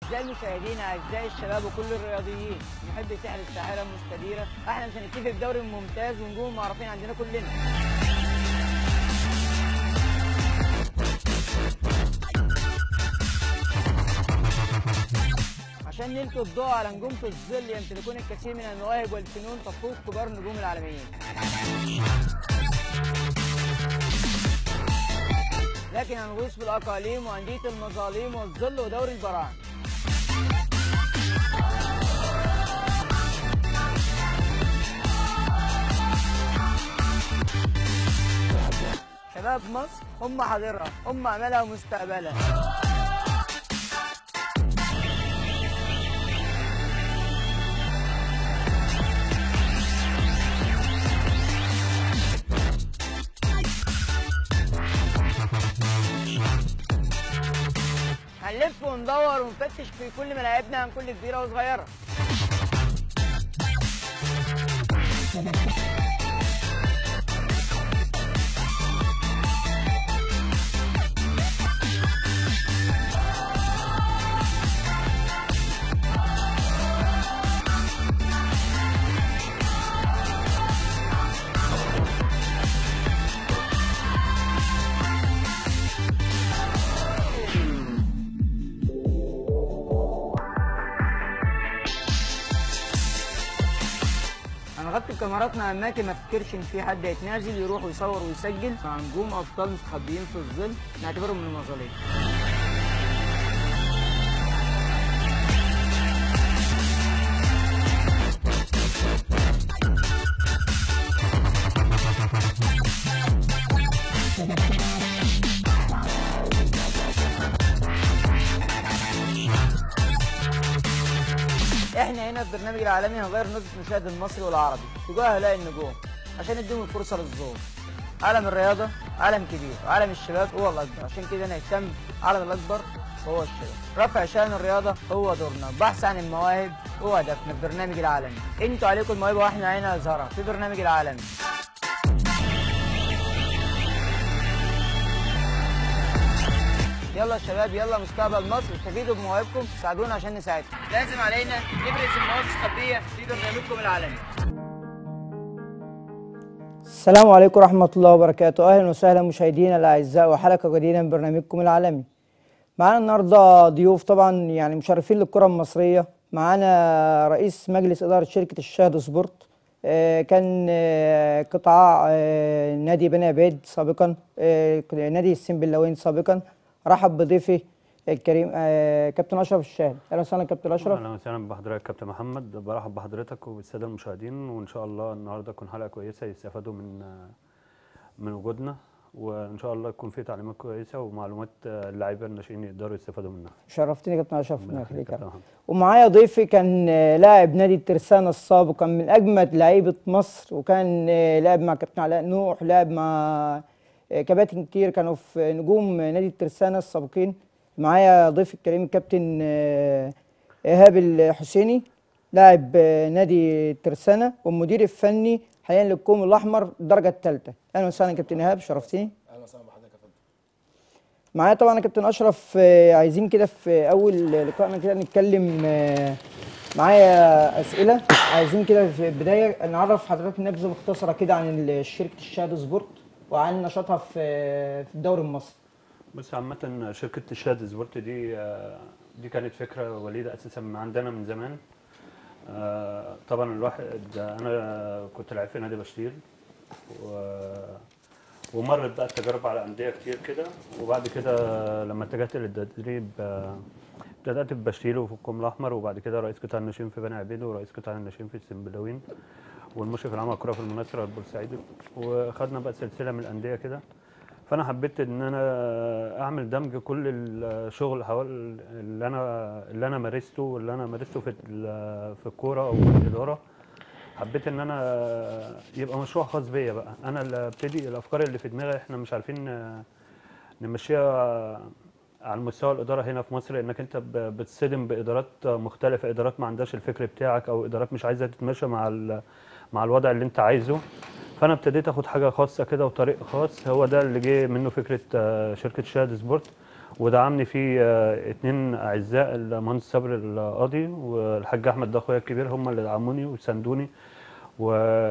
أعزائي المشاهدين أعزائي الشباب وكل الرياضيين نحب سحر الساحرة المستديرة احنا مش هنكتفي بدوري ممتاز ونجوم معروفين عندنا كلنا عشان نلقي الضوء على نجوم في الظل يمتلكون الكثير من المواهب والفنون تفوق كبار النجوم العالميين لكن هنغوص في الأقاليم وأندية المظالم والظل ودوري البراعم شباب مصر هم حاضرها هم أملها ومستقبلها هنلف وندور ونفتش في كل ملاعبنا عن كل كبيرة وصغيرة هنغطي بكاميراتنا اماكن ما تفتكرش ان في حد هيتنازل يروح ويصور ويسجل مع نجوم ابطال مستخبيين في الظل نعتبرهم من المظالم احنا هنا في البرنامج العالمي هنغير نظره المشاهد المصري والعربي تجاه هؤلاء النجوم عشان نديهم الفرصه للظهور عالم الرياضه عالم كبير وعالم الشباب هو الاكبر عشان كده نهتم العالم الاكبر هو الشباب رفع شان الرياضه هو دورنا البحث عن المواهب هو هدفنا في البرنامج العالمي انتوا عليكم الموهبه واحنا علينا ازهرها في برنامج العالمي يلا يا شباب يلا مستقبل مصر استفيدوا بمواهبكم ساعدونا عشان نساعدكم لازم علينا نبرز المواهب الخبيه في برنامجكم العالمي السلام عليكم ورحمة الله وبركاته أهلا وسهلا مشاهدينا الأعزاء وحلقة جديدة من برنامجكم العالمي معانا النهاردة ضيوف طبعا يعني مشرفين للكرة المصرية معانا رئيس مجلس إدارة شركة الشاهد سبورت آه، كان آه، قطاع آه، نادي بني عبيد سابقا آه، نادي السنبلاوين سابقا رحب بضيفي الكريم آه، كابتن أشرف الشاهد أهلا وسهلا كابتن أشرف اهلا وسهلا بحضرتك كابتن محمد برحب بحضرتك وبالساده المشاهدين وان شاء الله النهارده تكون حلقه كويسه يستفادوا من من وجودنا وان شاء الله يكون في تعليمات كويسه ومعلومات اللعيبه الناشئين يقدروا يستفادوا منها شرفتني يا كابتن أشرف ربنا الله يخليك يخليك يا كابتن رب. محمد. ومعايا ضيفي كان آه، لاعب نادي الترسانة السابق كان من أجمد لعيبة مصر وكان آه، لعب مع كابتن علاء نوح لعب مع آه، كباتن كتير كانوا في نجوم نادي الترسانة السابقين معايا ضيفي الكريم الكابتن آه، إيهاب الحسيني لاعب آه، نادي الترسانة والمدير الفني حاليا للكوم الأحمر الدرجة الثالثة أهلا وسهلا كابتن إيهاب شرفتني اهلا وسهلا بحضرتك يا فندم معايا طبعا يا كابتن اشرف آه، عايزين كده في اول لقائنا كده نتكلم آه، معايا اسئله عايزين كده في البدايه نعرف حضرتك نبذه مختصره كده عن ال- شركه الشهاده سبورت وعن نشاطها في في الدوري المصري بس عامة شركة الشاد سبورت دي آه، دي كانت فكرة وليدة أساسا من عندنا من زمان آه، طبعا الواحد أنا كنت لعيب في نادي بشتيل و ومرت بقى التجارب على أندية كتير كده وبعد كده لما اتجهت للتدريب آه، بدأت في بشتيل وفي الكوم الأحمر وبعد كده رئيس قطاع الناشئين في بني عبيد ورئيس قطاع الناشئين في السنبلاوين والمشرف العام على الكرة في المنصرة البورسعيدي وخدنا بقى سلسلة من الأندية كده فانا حبيت ان انا اعمل دمج كل الشغل حوالي اللي انا اللي انا مارسته واللي انا مارسته في ال- في الكوره او في الاداره حبيت ان انا يبقى مشروع خاص بيا بقى انا اللي ابتدي الافكار اللي في دماغي احنا مش عارفين نمشيها على المستوى الاداره هنا في مصر انك انت ب- بتصدم بادارات مختلفه ادارات ما عندهاش الفكر بتاعك او ادارات مش عايزه تتماشى مع ال- مع الوضع اللي انت عايزه فانا ابتديت اخد حاجه خاصه كده وطريق خاص هو ده اللي جه منه فكره آه، شركه شاهد سبورت ودعمني فيه آه، اتنين اعزاء المهندس صبري القاضي والحاج احمد ده اخويا الكبير هم اللي دعموني وساندوني و...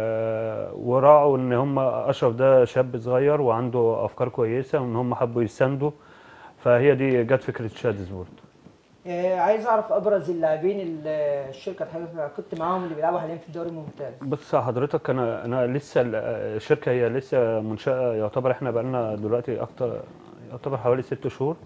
وراعوا ان هم اشرف ده شاب صغير وعنده افكار كويسه وان هم حبوا يساندوا فهي دي جت فكره شاد سبورت آه، عايز اعرف ابرز اللاعبين اللي الشركه اللي حضرتك كنت معاهم اللي بيلعبوا حاليا في الدوري الممتاز بص حضرتك انا انا لسه ال- الشركه هي لسه منشاه يعتبر احنا بقالنا دلوقتي اكتر يعتبر حوالي ست شهور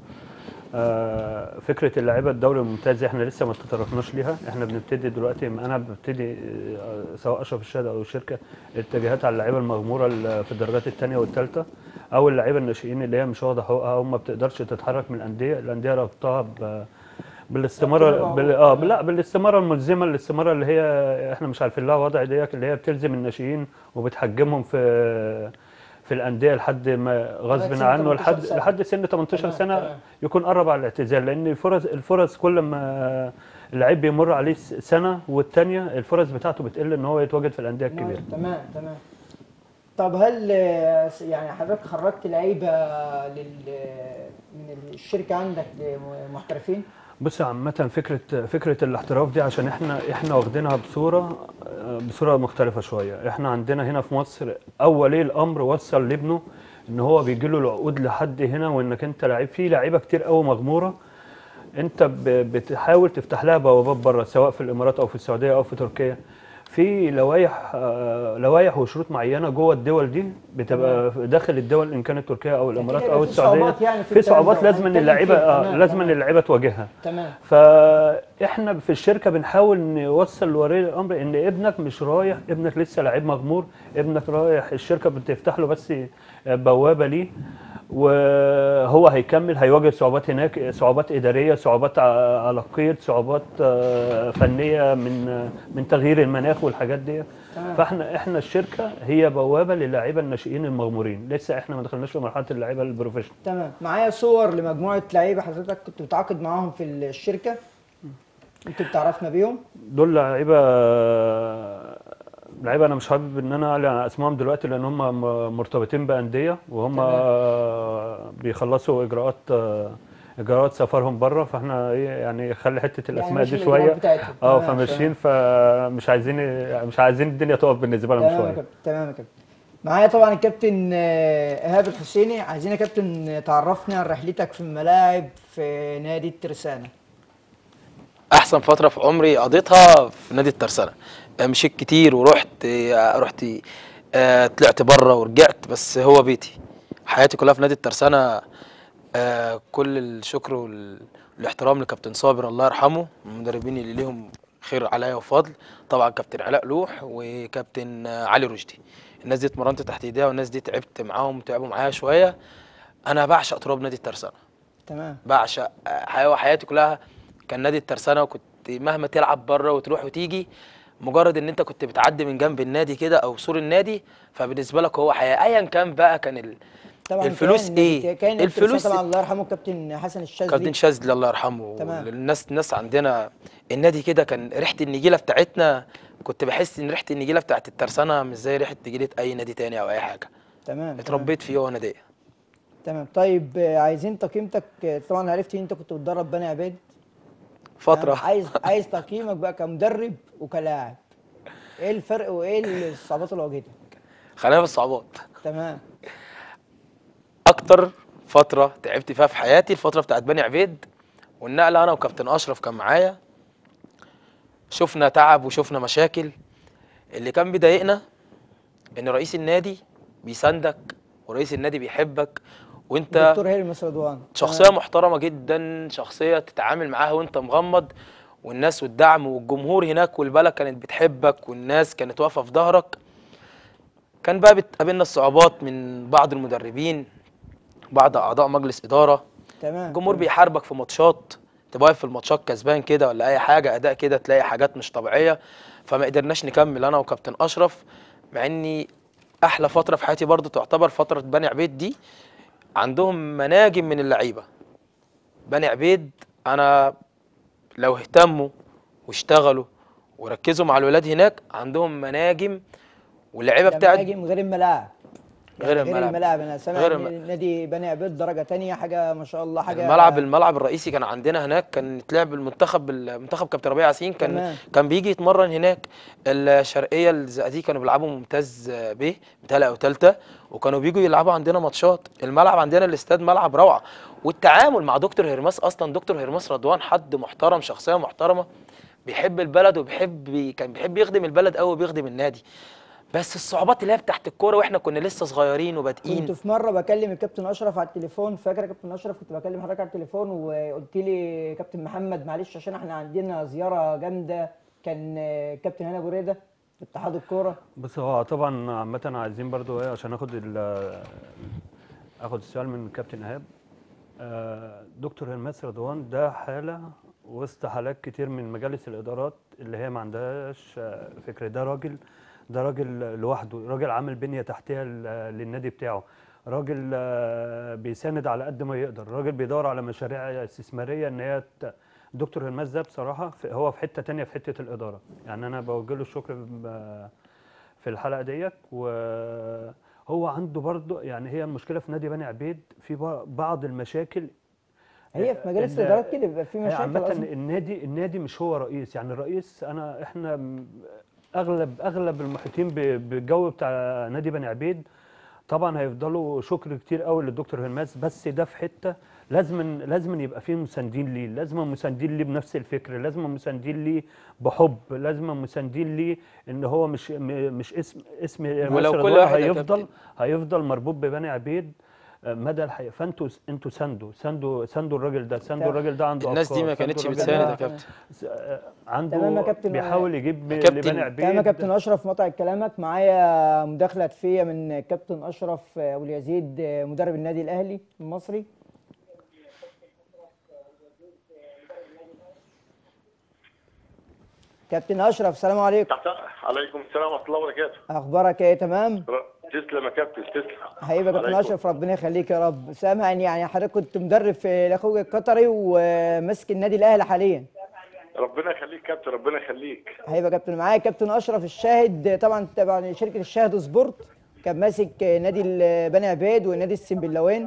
آه، فكره اللعيبه الدوري الممتاز احنا لسه ما تطرقناش ليها احنا بنبتدي دلوقتي انا ببتدي آه، سواء اشرف الشهاده او الشركه اتجاهات على اللعيبه المغموره ال- في الدرجات الثانيه والثالثه او اللعيبه الناشئين اللي هي مش واخده حقوقها او ما بتقدرش تتحرك من الانديه الانديه ربطها ب بالاستماره ربطها بال... اه لا بالاستماره الملزمه الاستماره اللي هي احنا مش عارفين لها وضع ديت اللي هي بتلزم الناشئين وبتحجمهم في في الانديه لحد ما غصب سن عنه 18 لحد سنة. لحد سن 18 تمام، سنه تمام. يكون قرب على الاعتزال لان الفرص الفرص كل ما اللعيب بيمر عليه س- سنه والثانيه الفرص بتاعته بتقل ان هو يتواجد في الانديه الكبيره تمام تمام طب هل آه، يعني حضرتك خرجت لعيبه لل من الشركه عندك محترفين؟ بص عامة فكرة فكرة الاحتراف دي عشان احنا احنا واخدينها بصورة بصورة مختلفة شوية، احنا عندنا هنا في مصر أول ولي الأمر وصل لابنه إن هو بيجي له العقود لحد هنا وإنك أنت لعيب في لعيبة كتير قوي مغمورة أنت ب- بتحاول تفتح لها بوابات بره سواء في الإمارات أو في السعودية أو في تركيا. في لوائح آه، لوائح وشروط معينة جوه الدول دي بتبقى داخل الدول إن كانت تركيا أو الإمارات هيبقى أو في السعودية صعوبات يعني في في الكلام صعوبات ده، لازم إن وهنتكلم اللعيبة فيها. آه، تمام، لازم تمام. إن اللعيبة تواجهها. تمام فاحنا في الشركه بنحاول نوصل لولي الامر ان ابنك مش رايح ابنك لسه لعيب مغمور ابنك رايح الشركه بتفتح له بس بوابه ليه وهو هيكمل هيواجه صعوبات هناك صعوبات اداريه صعوبات ع- على القيد صعوبات آه، فنيه من من تغيير المناخ والحاجات دي تمام. فاحنا احنا الشركه هي بوابه للاعيبه الناشئين المغمورين لسه احنا ما دخلناش في مرحله اللعيبه البروفيشنال تمام معايا صور لمجموعه لعيبه حضرتك كنت متعاقد معاهم في الشركه انت بتعرفنا بيهم دول لعيبه لعيبه انا مش حابب ان انا اعلن عن اسمائهم دلوقتي لان هم م- مرتبطين بانديه وهم تمام. بيخلصوا اجراءات اجراءات سفرهم بره فاحنا ايه يعني خلي حته يعني الاسماء مش دي الإجراءات شويه بتاعتهم. اه تمام، فماشيين فمش عايزين مش عايزين الدنيا تقف بالنسبه لهم تمام يا شويه كابتن تمام يا كابتن معايا طبعا الكابتن آه، ايهاب الحسيني عايزين يا كابتن تعرفنا عن رحلتك في الملاعب في نادي الترسانه احسن فتره في عمري قضيتها في نادي الترسانه آه، مشيت كتير ورحت آه، رحت آه، طلعت بره ورجعت بس هو بيتي حياتي كلها في نادي الترسانه آه، كل الشكر وال- والاحترام لكابتن صابر الله يرحمه من المدربين اللي ليهم خير عليا وفضل طبعا كابتن علاء لوح وكابتن آه، علي رشدي الناس دي اتمرنت تحت ايديها والناس دي تعبت معاهم وتعبوا معايا شويه انا بعشق تراب نادي الترسانه تمام بعشق حياتي حياتي كلها كان نادي الترسانه وكنت مهما تلعب بره وتروح وتيجي مجرد ان انت كنت بتعدي من جنب النادي كده او سور النادي فبالنسبه لك هو حياه ايا كان بقى كان ال... طبعا الفلوس كان- ايه؟ كان نادي الفلوس الترسانة طبعا الله يرحمه كابتن حسن الشاذلي كابتن شاذلي الله يرحمه تمام. الناس الناس عندنا النادي كده كان ريحه النجيله بتاعتنا كنت بحس ان ريحه النجيله بتاعت الترسانه مش زي ريحه نجيله اي نادي تاني او اي حاجه تمام تمام. اتربيت فيه وانا ناديه تمام طيب آه، عايزين تقييمتك آه، طبعا عرفت ان انت كنت بتدرب بني عبيد فتره تمام؟ عايز عايز تقييمك بقى كمدرب وكلاعب ايه الفرق وايه الصعوبات اللي واجهتك خلينا في الصعوبات تمام اكتر فتره تعبت فيها في حياتي الفتره بتاعت بني عبيد والنقله انا وكابتن اشرف كان معايا شفنا تعب وشفنا مشاكل اللي كان بيضايقنا ان رئيس النادي بيساندك ورئيس النادي بيحبك وانت دكتور هيرمس رضوان شخصيه تمام. محترمه جدا شخصيه تتعامل معاها وانت مغمض والناس والدعم والجمهور هناك والبلد كانت بتحبك والناس كانت واقفه في ظهرك كان بقى بتقابلنا الصعوبات من بعض المدربين بعض اعضاء مجلس اداره تمام الجمهور تمام. بيحاربك في ماتشات تبقى واقف في الماتشات كسبان كده ولا اي حاجه اداء كده تلاقي حاجات مش طبيعيه فما قدرناش نكمل انا وكابتن اشرف مع اني احلى فتره في حياتي برضو تعتبر فتره بني عبيد دي عندهم مناجم من اللعيبه بني عبيد انا لو اهتموا واشتغلوا وركزوا مع الولاد هناك عندهم مناجم واللعيبه ده بتاعت مهاجم غير الملاعب يعني غير غير الملعب. الملاعب انا سامع غير ان الم- نادي بني عبيد درجه تانية حاجه ما شاء الله حاجه الملعب الملعب الرئيسي كان عندنا هناك كان يتلعب المنتخب المنتخب كابتن ربيع ياسين كان تمام. كان بيجي يتمرن هناك الشرقيه الزقازيق كانوا بيلعبوا ممتاز ب بتالي او ثالثه وكانوا بيجوا يلعبوا عندنا ماتشات الملعب عندنا الاستاد ملعب روعه والتعامل مع دكتور هرماس اصلا دكتور هرماس رضوان حد محترم شخصيه محترمه بيحب البلد وبيحب كان بيحب يخدم البلد قوي وبيخدم النادي بس الصعوبات اللي هي بتاعت الكوره واحنا كنا لسه صغيرين وبادئين كنت في مره بكلم الكابتن اشرف على التليفون فاكر يا كابتن اشرف كنت بكلم حضرتك على التليفون وقلت لي كابتن محمد معلش عشان احنا عندنا زياره جامده كان آه، كابتن هنا ابو ريده في اتحاد الكوره بص هو طبعا عامة عايزين برضو ايه عشان اخد ال- اخد السؤال من كابتن ايهاب آه، دكتور هرماس رضوان ده حالة وسط حالات كتير من مجالس الادارات اللي هي ما عندهاش آه، فكرة ده راجل ده راجل لوحده راجل عامل بنية تحتية ل- للنادي بتاعه راجل آه، بيساند على قد ما يقدر راجل بيدور على مشاريع استثمارية ان هي ت- دكتور هرماس ده بصراحة في- هو في حتة تانية في حتة الإدارة يعني أنا بوجه له الشكر ب- في الحلقه ديت وهو عنده برضه يعني هي المشكله في نادي بني عبيد في بع- بعض المشاكل هي في مجالس إن- الادارات كده بيبقى في هي مشاكل عامة أصلاً. النادي النادي مش هو رئيس يعني الرئيس انا احنا م- اغلب اغلب المحيطين ب- بالجو بتاع نادي بني عبيد طبعا هيفضلوا شكر كتير قوي للدكتور هرماس بس ده في حته لازم لازم يبقى فيه مساندين ليه لازم مساندين ليه بنفس الفكر لازم مساندين ليه بحب لازم مساندين ليه ان هو مش م- مش اسم اسم ولو مصر كل ده واحد يا هيفضل كابتن. هيفضل مربوط ببني عبيد آه، مدى الحياه فانتوا انتوا ساندوا ساندوا ساندوا الراجل ده ساندوا تمام. الراجل ده عنده الناس دي أفكار، ما ساندوا كانتش الراجل بتساند ده- يا كابتن س- آه، عنده تمام يا كابتن. بيحاول يجيب كابتن. لبني عبيد تمام يا كابتن اشرف مقطع كلامك معايا مداخله هاتفيه من كابتن اشرف ابو اليزيد مدرب النادي الاهلي المصري كابتن اشرف السلام عليكم تحت عليكم السلام ورحمه الله وبركاته اخبارك ايه تمام تسلم يا كابتن تسلم حبيبي يا كابتن عليكم. اشرف ربنا يخليك يا رب سامع ان يعني حضرتك كنت مدرب في الاخوج القطري وماسك النادي الاهلي حاليا ربنا يخليك كابتن ربنا يخليك حبيبي يا كابتن معايا كابتن اشرف الشاهد طبعا تبع شركه الشاهد سبورت كان ماسك نادي ال- بني عبيد ونادي السنبلاوين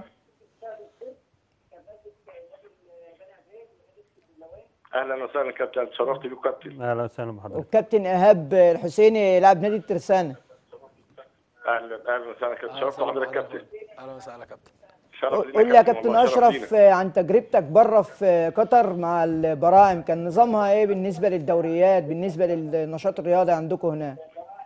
اهلا وسهلا كابتن اتشرفت بيك كابتن اهلا وسهلا بحضرتك والكابتن ايهاب الحسيني لاعب نادي الترسانه اهلا اهلا وسهلا كابتن اتشرفت بحضرتك كابتن اهلا وسهلا كابتن شرف لينا قول لي يا كابتن كابتن والله، شرف اشرف لينا. عن تجربتك بره في قطر مع البراعم كان نظامها ايه بالنسبه للدوريات بالنسبه للنشاط الرياضي عندكم هناك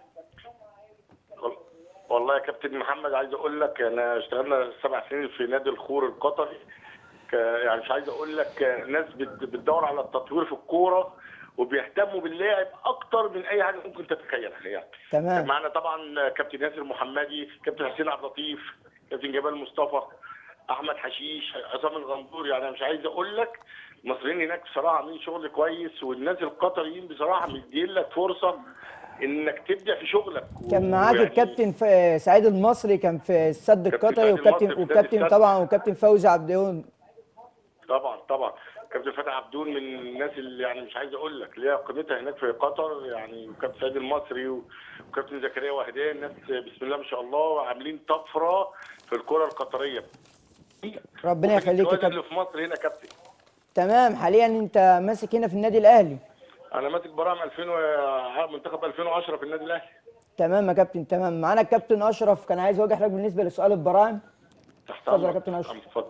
وال- والله يا كابتن محمد عايز اقول لك انا اشتغلنا سبع سنين في نادي الخور القطري ك- يعني مش عايز اقول لك ناس بت- بتدور على التطوير في الكوره وبيهتموا باللاعب اكتر من اي حاجه ممكن تتخيلها يعني تمام. كان معانا طبعا كابتن ياسر محمدي كابتن حسين عبد اللطيف كابتن جمال مصطفى احمد حشيش عصام الغندور يعني أنا مش عايز اقول لك المصريين هناك بصراحه عاملين شغل كويس والناس القطريين بصراحه مدين لك فرصه انك تبدا في شغلك كان معاك ويعني- الكابتن ف- سعيد المصري كان في السد كابتن القطري سعيد والكابتن المصري في نادي والكابتن السد. طبعا والكابتن فوزي عبدون طبعا طبعا كابتن فتحي عبدون من الناس اللي يعني مش عايز اقول لك ليها قيمتها هناك في قطر يعني وكابتن سعيد المصري وكابتن زكريا وهدان ناس بسم الله ما شاء الله عاملين طفره في الكره القطريه ربنا وفي يخليك يا الجوائز كابتن اللي في مصر هنا كابتن تمام حاليا انت ماسك هنا في النادي الاهلي انا ماسك براعم 2000 و- منتخب 2010 في النادي الاهلي تمام يا كابتن تمام معانا الكابتن اشرف كان عايز يواجه حضرتك بالنسبه لسؤال البراعم تحت اتفضل يا أمرك. كابتن أشرف. اتفضل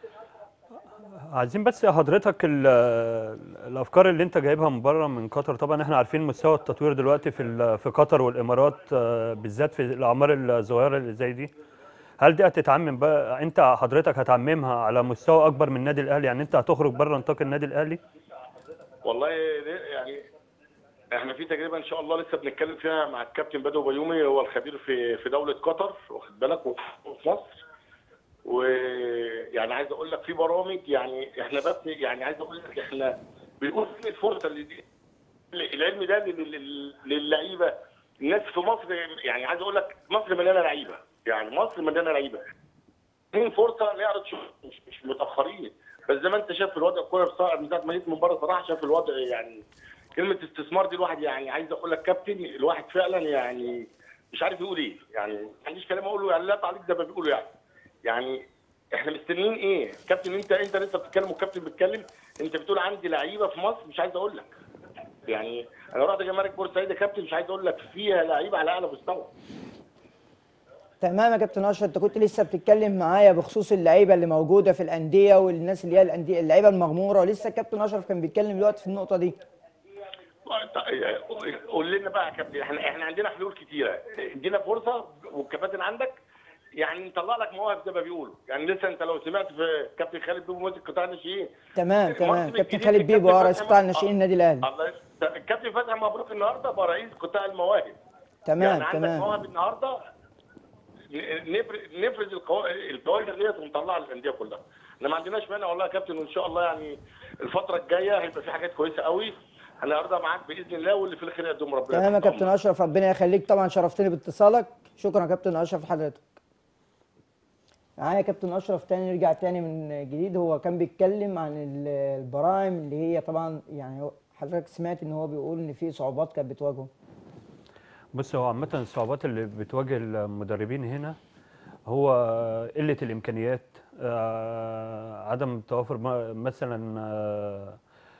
عايزين بس حضرتك ال- الافكار اللي انت جايبها من بره من قطر طبعا احنا عارفين مستوى التطوير دلوقتي في ال- في قطر والامارات آه، بالذات في الاعمار الصغيره اللي زي دي هل دي هتتعمم بقى انت حضرتك هتعممها على مستوى اكبر من النادي الاهلي يعني انت هتخرج بره نطاق النادي الاهلي والله يعني احنا في تجربه ان شاء الله لسه بنتكلم فيها مع الكابتن بدو بيومي هو الخبير في في دوله قطر واخد بالك وفي مصر ويعني عايز اقول لك في برامج يعني احنا بس يعني عايز اقول لك احنا بنقول فين الفرصه اللي دي العلم ده لل- لل- للعيبه الناس في مصر يعني عايز اقول لك مصر مليانه لعيبه يعني مصر مليانه لعيبه فين فرصه نعرض شغل مش مش متاخرين بس زي ما انت شايف الوضع الكوره بصراحه من ساعه ما جيت من بره صراحه شايف الوضع يعني كلمه استثمار دي الواحد يعني عايز اقول لك كابتن الواحد فعلا يعني مش عارف يقول ايه يعني ما عنديش كلام اقوله يعني لا تعليق زي ما بيقولوا يعني يعني احنا مستنيين ايه كابتن انت انت لسه بتتكلم والكابتن بيتكلم انت بتقول عندي لعيبه في مصر مش عايز اقول لك يعني انا رحت جمارك بورسعيد يا كابتن مش عايز اقول لك فيها لعيبه على اعلى مستوى تمام يا كابتن اشرف انت كنت لسه بتتكلم معايا بخصوص اللعيبه اللي موجوده في الانديه والناس اللي هي الانديه اللعيبه المغموره ولسه الكابتن اشرف كان بيتكلم دلوقتي في النقطه دي قول لنا بقى يا كابتن احنا احنا عندنا حلول كتيره ادينا فرصه والكباتن عندك يعني نطلع لك مواهب زي ما بيقولوا يعني لسه انت لو سمعت في كابتن خالد بيبو ماسك قطاع الناشئين تمام تمام الموسم كابتن الجديد خالد بيبو الكابتن اه رئيس فتحي قطاع مبروك- الناشئين النادي الاهلي الله يس- الكابتن فتحي مبروك النهارده بقى رئيس قطاع المواهب تمام يعني عندك تمام مواهب النهارده نفرز نفرز القوا- الكوادر ديت ونطلعها للانديه كلها احنا ما عندناش مانع والله يا كابتن وان شاء الله يعني الفتره الجايه هيبقى في حاجات كويسه قوي هنعرضها معاك باذن الله واللي في الخير يقدم ربنا تمام يا كابتن اشرف ربنا يخليك طبعا شرفتني باتصالك شكرا يا كابتن اشرف لحضرتك معايا كابتن اشرف تاني نرجع تاني من جديد هو كان بيتكلم عن ال- البراعم اللي هي طبعا يعني هو- حضرتك سمعت ان هو بيقول ان في صعوبات كانت بتواجهه بص هو عامة الصعوبات اللي بتواجه المدربين هنا هو قلة الإمكانيات آه، عدم توافر م- مثلا آه،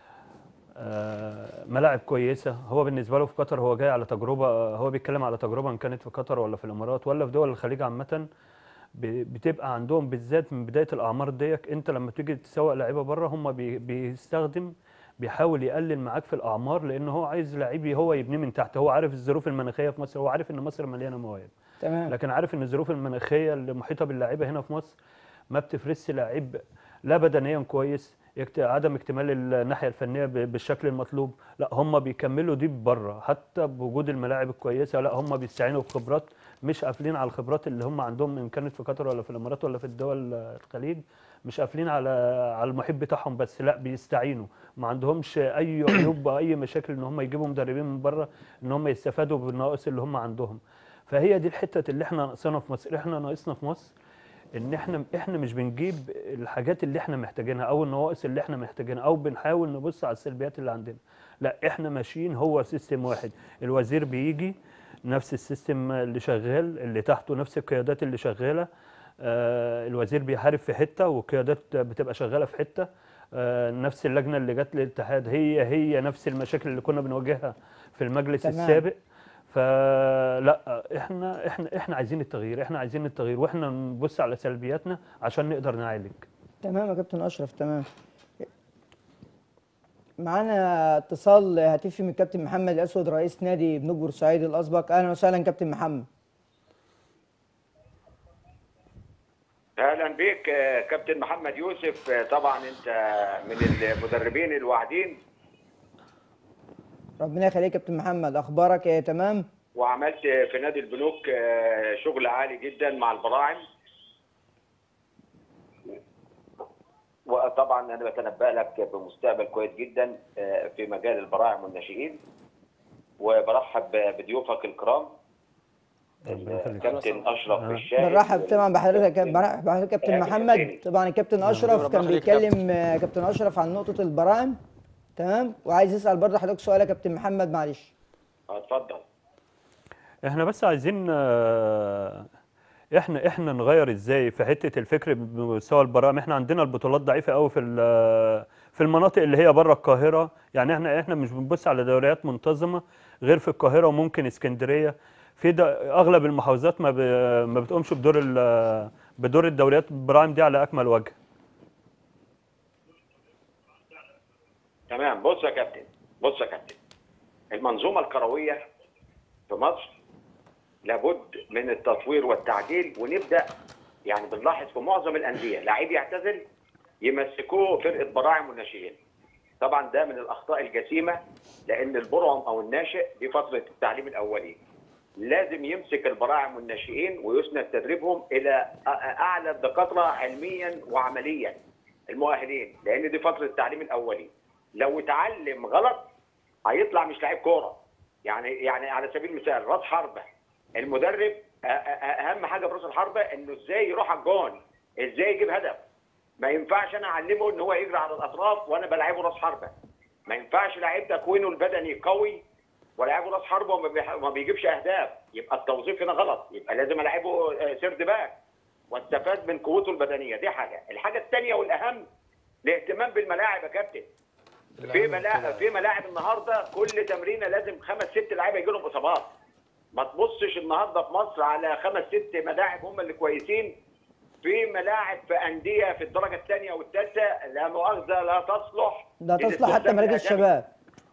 آه، ملاعب كويسة هو بالنسبة له في قطر هو جاي على تجربة هو بيتكلم على تجربة إن كانت في قطر ولا في الإمارات ولا في دول الخليج عامة ب- بتبقى عندهم بالذات من بداية الأعمار ديك أنت لما تيجي تسوق لعيبة بره هم بي- بيستخدم بيحاول يقلل معاك في الأعمار لأن هو عايز لعيب هو يبنيه من تحت هو عارف الظروف المناخية في مصر هو عارف إن مصر مليانة مواهب تمام لكن عارف ان الظروف المناخيه اللي محيطه باللاعيبه هنا في مصر ما بتفرزش لعيب لا بدنيا كويس يكت- عدم اكتمال الناحيه الفنيه ب- بالشكل المطلوب لا هم بيكملوا دي بره حتى بوجود الملاعب الكويسه لا هم بيستعينوا بخبرات مش قافلين على الخبرات اللي هم عندهم ان كانت في قطر ولا في الامارات ولا في الدول الخليج مش قافلين على على المحيط بتاعهم بس لا بيستعينوا ما عندهمش اي عيوب واي مشاكل ان هم يجيبوا مدربين من بره ان هم يستفادوا بالنواقص اللي هم عندهم فهي دي الحته اللي احنا ناقصانا في مصر احنا ناقصنا في مصر ان احنا احنا مش بنجيب الحاجات اللي احنا محتاجينها او النواقص اللي احنا محتاجينها او بنحاول نبص على السلبيات اللي عندنا لا احنا ماشيين هو سيستم واحد الوزير بيجي نفس السيستم اللي شغال اللي تحته نفس القيادات اللي شغاله آه الوزير بيحارب في حته والقيادات بتبقى شغاله في حته آه نفس اللجنه اللي جت للاتحاد هي هي نفس المشاكل اللي كنا بنواجهها في المجلس تمام. السابق فلا احنا احنا احنا عايزين التغيير احنا عايزين التغيير واحنا نبص على سلبياتنا عشان نقدر نعالج تمام يا كابتن اشرف تمام معانا اتصال هاتفي من كابتن محمد الاسود رئيس نادي بنوك بورسعيد الاسبق اهلا وسهلا كابتن محمد اهلا بيك آه، كابتن محمد يوسف آه، طبعا انت من المدربين الواعدين ربنا يخليك يا كابتن محمد اخبارك ايه تمام وعملت في نادي البنوك آه، شغل عالي جدا مع البراعم وطبعا انا بتنبأ لك بمستقبل كويس جدا آه، في مجال البراعم والناشئين وبرحب بضيوفك الكرام ربنا يخليك. الكابتن اشرف الشاهد بنرحب طبعا بحضرتك برحب بحضرتك كابتن آه، محمد كابتن. طبعا الكابتن اشرف ربنا كان يخليك يا بيتكلم آه، كابتن اشرف عن نقطه البراعم تمام وعايز يسال برضه حضرتك سؤال يا كابتن محمد معلش اتفضل احنا بس عايزين آه، احنا احنا نغير ازاي في حته الفكر بمستوى البراعم احنا عندنا البطولات ضعيفه قوي في ال- في المناطق اللي هي بره القاهره يعني احنا احنا مش بنبص على دوريات منتظمه غير في القاهره وممكن اسكندريه في دا اغلب المحافظات ما ب- ما بتقومش بدور ال- بدور الدوريات البراعم دي على اكمل وجه تمام بص يا كابتن بص يا كابتن المنظومه الكرويه في مصر لابد من التطوير والتعديل ونبدا يعني بنلاحظ في معظم الانديه لعيب يعتزل يمسكوه فرقه براعم وناشئين طبعا ده من الاخطاء الجسيمه لان البرعم او الناشئ دي فتره التعليم الاولي لازم يمسك البراعم والناشئين ويسند تدريبهم الى أ- اعلى الدكاتره علميا وعمليا المؤهلين لان دي فتره التعليم الاولي لو اتعلم غلط هيطلع مش لعيب كوره يعني يعني على سبيل المثال راس حربه المدرب أ- أ- اهم حاجه في راس الحربه انه ازاي يروح على الجون ازاي يجيب هدف ما ينفعش انا اعلمه ان هو يجري على الاطراف وانا بلعبه راس حربه ما ينفعش لعيب تكوينه البدني قوي ولاعبه راس حربه وما بيح- ما بيجيبش اهداف يبقى التوظيف هنا غلط يبقى لازم العبه آه، سيرد باك واستفاد من قوته البدنيه دي حاجه الحاجه الثانيه والاهم الاهتمام بالملاعب يا كابتن في ملاعب في ملاعب النهارده كل تمرينه لازم خمس ست لعيبه يجي لهم اصابات ما تبصش النهارده في مصر على خمس ست ملاعب هم اللي كويسين في ملاعب في انديه في الدرجه الثانيه والثالثه لا مؤاخذه لا تصلح ده تصلح حتى للاستخدام مراكز الآدمي. الشباب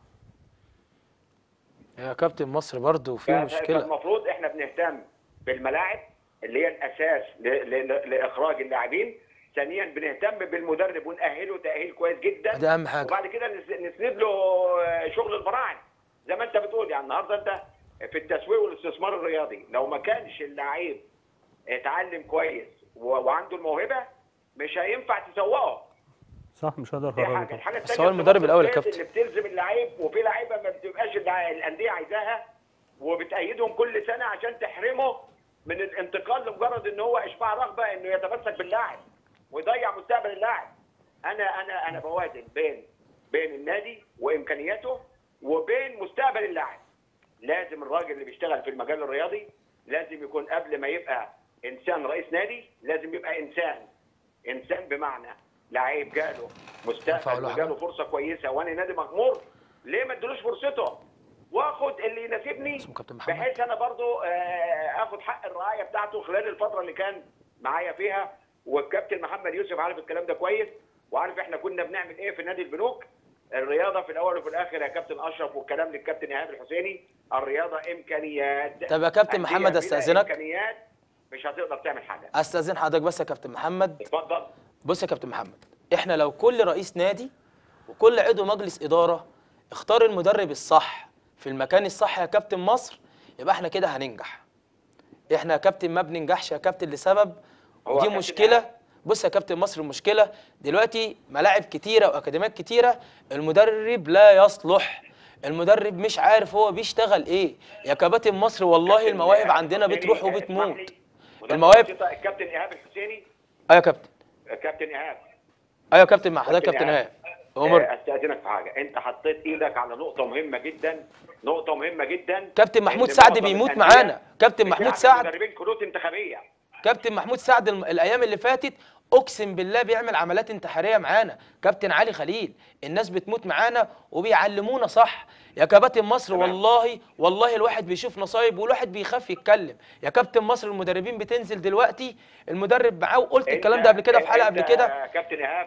يا كابتن مصر برضو في ف- مشكله فالمفروض احنا بنهتم بالملاعب اللي هي الاساس ل- ل- لاخراج اللاعبين ثانيا بنهتم بالمدرب ونأهله تأهيل كويس جدا ده اهم حاجه وبعد كده نس- نسند له آه، شغل البراعم زي ما انت بتقول يعني النهارده انت في التسويق والاستثمار الرياضي لو ما كانش اللعيب اتعلم كويس و- وعنده الموهبه مش هينفع تسوقه صح مش هقدر دي اخرجه حاجه طبعا. الحاجه بس الثانيه هو المدرب الأول يا اللي كابتن. بتلزم اللعيب وفي لعيبه ما بتبقاش الع- الانديه عايزاها وبتأيدهم كل سنه عشان تحرمه من الانتقال لمجرد ان هو اشباع رغبه انه يتمسك باللاعب ويضيع مستقبل اللاعب انا انا انا بوازن بين بين النادي وامكانياته وبين مستقبل اللاعب لازم الراجل اللي بيشتغل في المجال الرياضي لازم يكون قبل ما يبقى انسان رئيس نادي لازم يبقى انسان انسان بمعنى لعيب جاله ينفع مستقبل له وجاله فرصه كويسه وانا نادي مغمور ليه ما ادلوش فرصته واخد اللي يناسبني اسمه كابتن محمد. بحيث انا برضو آه، اخد حق الرعايه بتاعته خلال الفتره اللي كان معايا فيها والكابتن محمد يوسف عارف الكلام ده كويس وعارف احنا كنا بنعمل ايه في نادي البنوك الرياضه في الاول وفي الاخر يا كابتن اشرف والكلام للكابتن ايهاب الحسيني الرياضه امكانيات طب يا كابتن أندية محمد بلا استاذنك امكانيات مش هتقدر تعمل حاجه استاذن حضرتك بس يا كابتن محمد اتفضل بص يا كابتن محمد احنا لو كل رئيس نادي وكل عضو مجلس اداره اختار المدرب الصح في المكان الصح يا كابتن مصر يبقى احنا كده هننجح احنا يا كابتن ما بننجحش يا كابتن لسبب هو ودي كابتن مشكله بص يا كابتن مصر المشكله دلوقتي ملاعب كتيره واكاديميات كتيره المدرب لا يصلح المدرب مش عارف هو بيشتغل ايه يا كباتن مصر والله كابتن المواهب إيهاب عندنا الحسيني، بتروح اسمح وبتموت لي. مدرب المواهب الوسيطة الكابتن ايهاب الحسيني ايوه يا كابتن كابتن ايهاب ايوه يا كابتن مع حضرتك كابتن ايهاب عمر آه، استاذنك في حاجه انت حطيت ايدك على نقطه مهمه جدا نقطه مهمه جدا كابتن محمود إن سعد معظم بيموت الأندية معانا كابتن بتاعت محمود سعد مدربين كروت انتخابيه كابتن محمود سعد الم- الايام اللي فاتت اقسم بالله بيعمل عمليات انتحاريه معانا كابتن علي خليل الناس بتموت معانا وبيعلمونا صح يا كباتن مصر تمام. والله والله الواحد بيشوف نصايب والواحد بيخاف يتكلم يا كابتن مصر المدربين بتنزل دلوقتي المدرب معاه وقلت الكلام ده قبل كده في حلقه قبل أنت كده يا كابتن ايهاب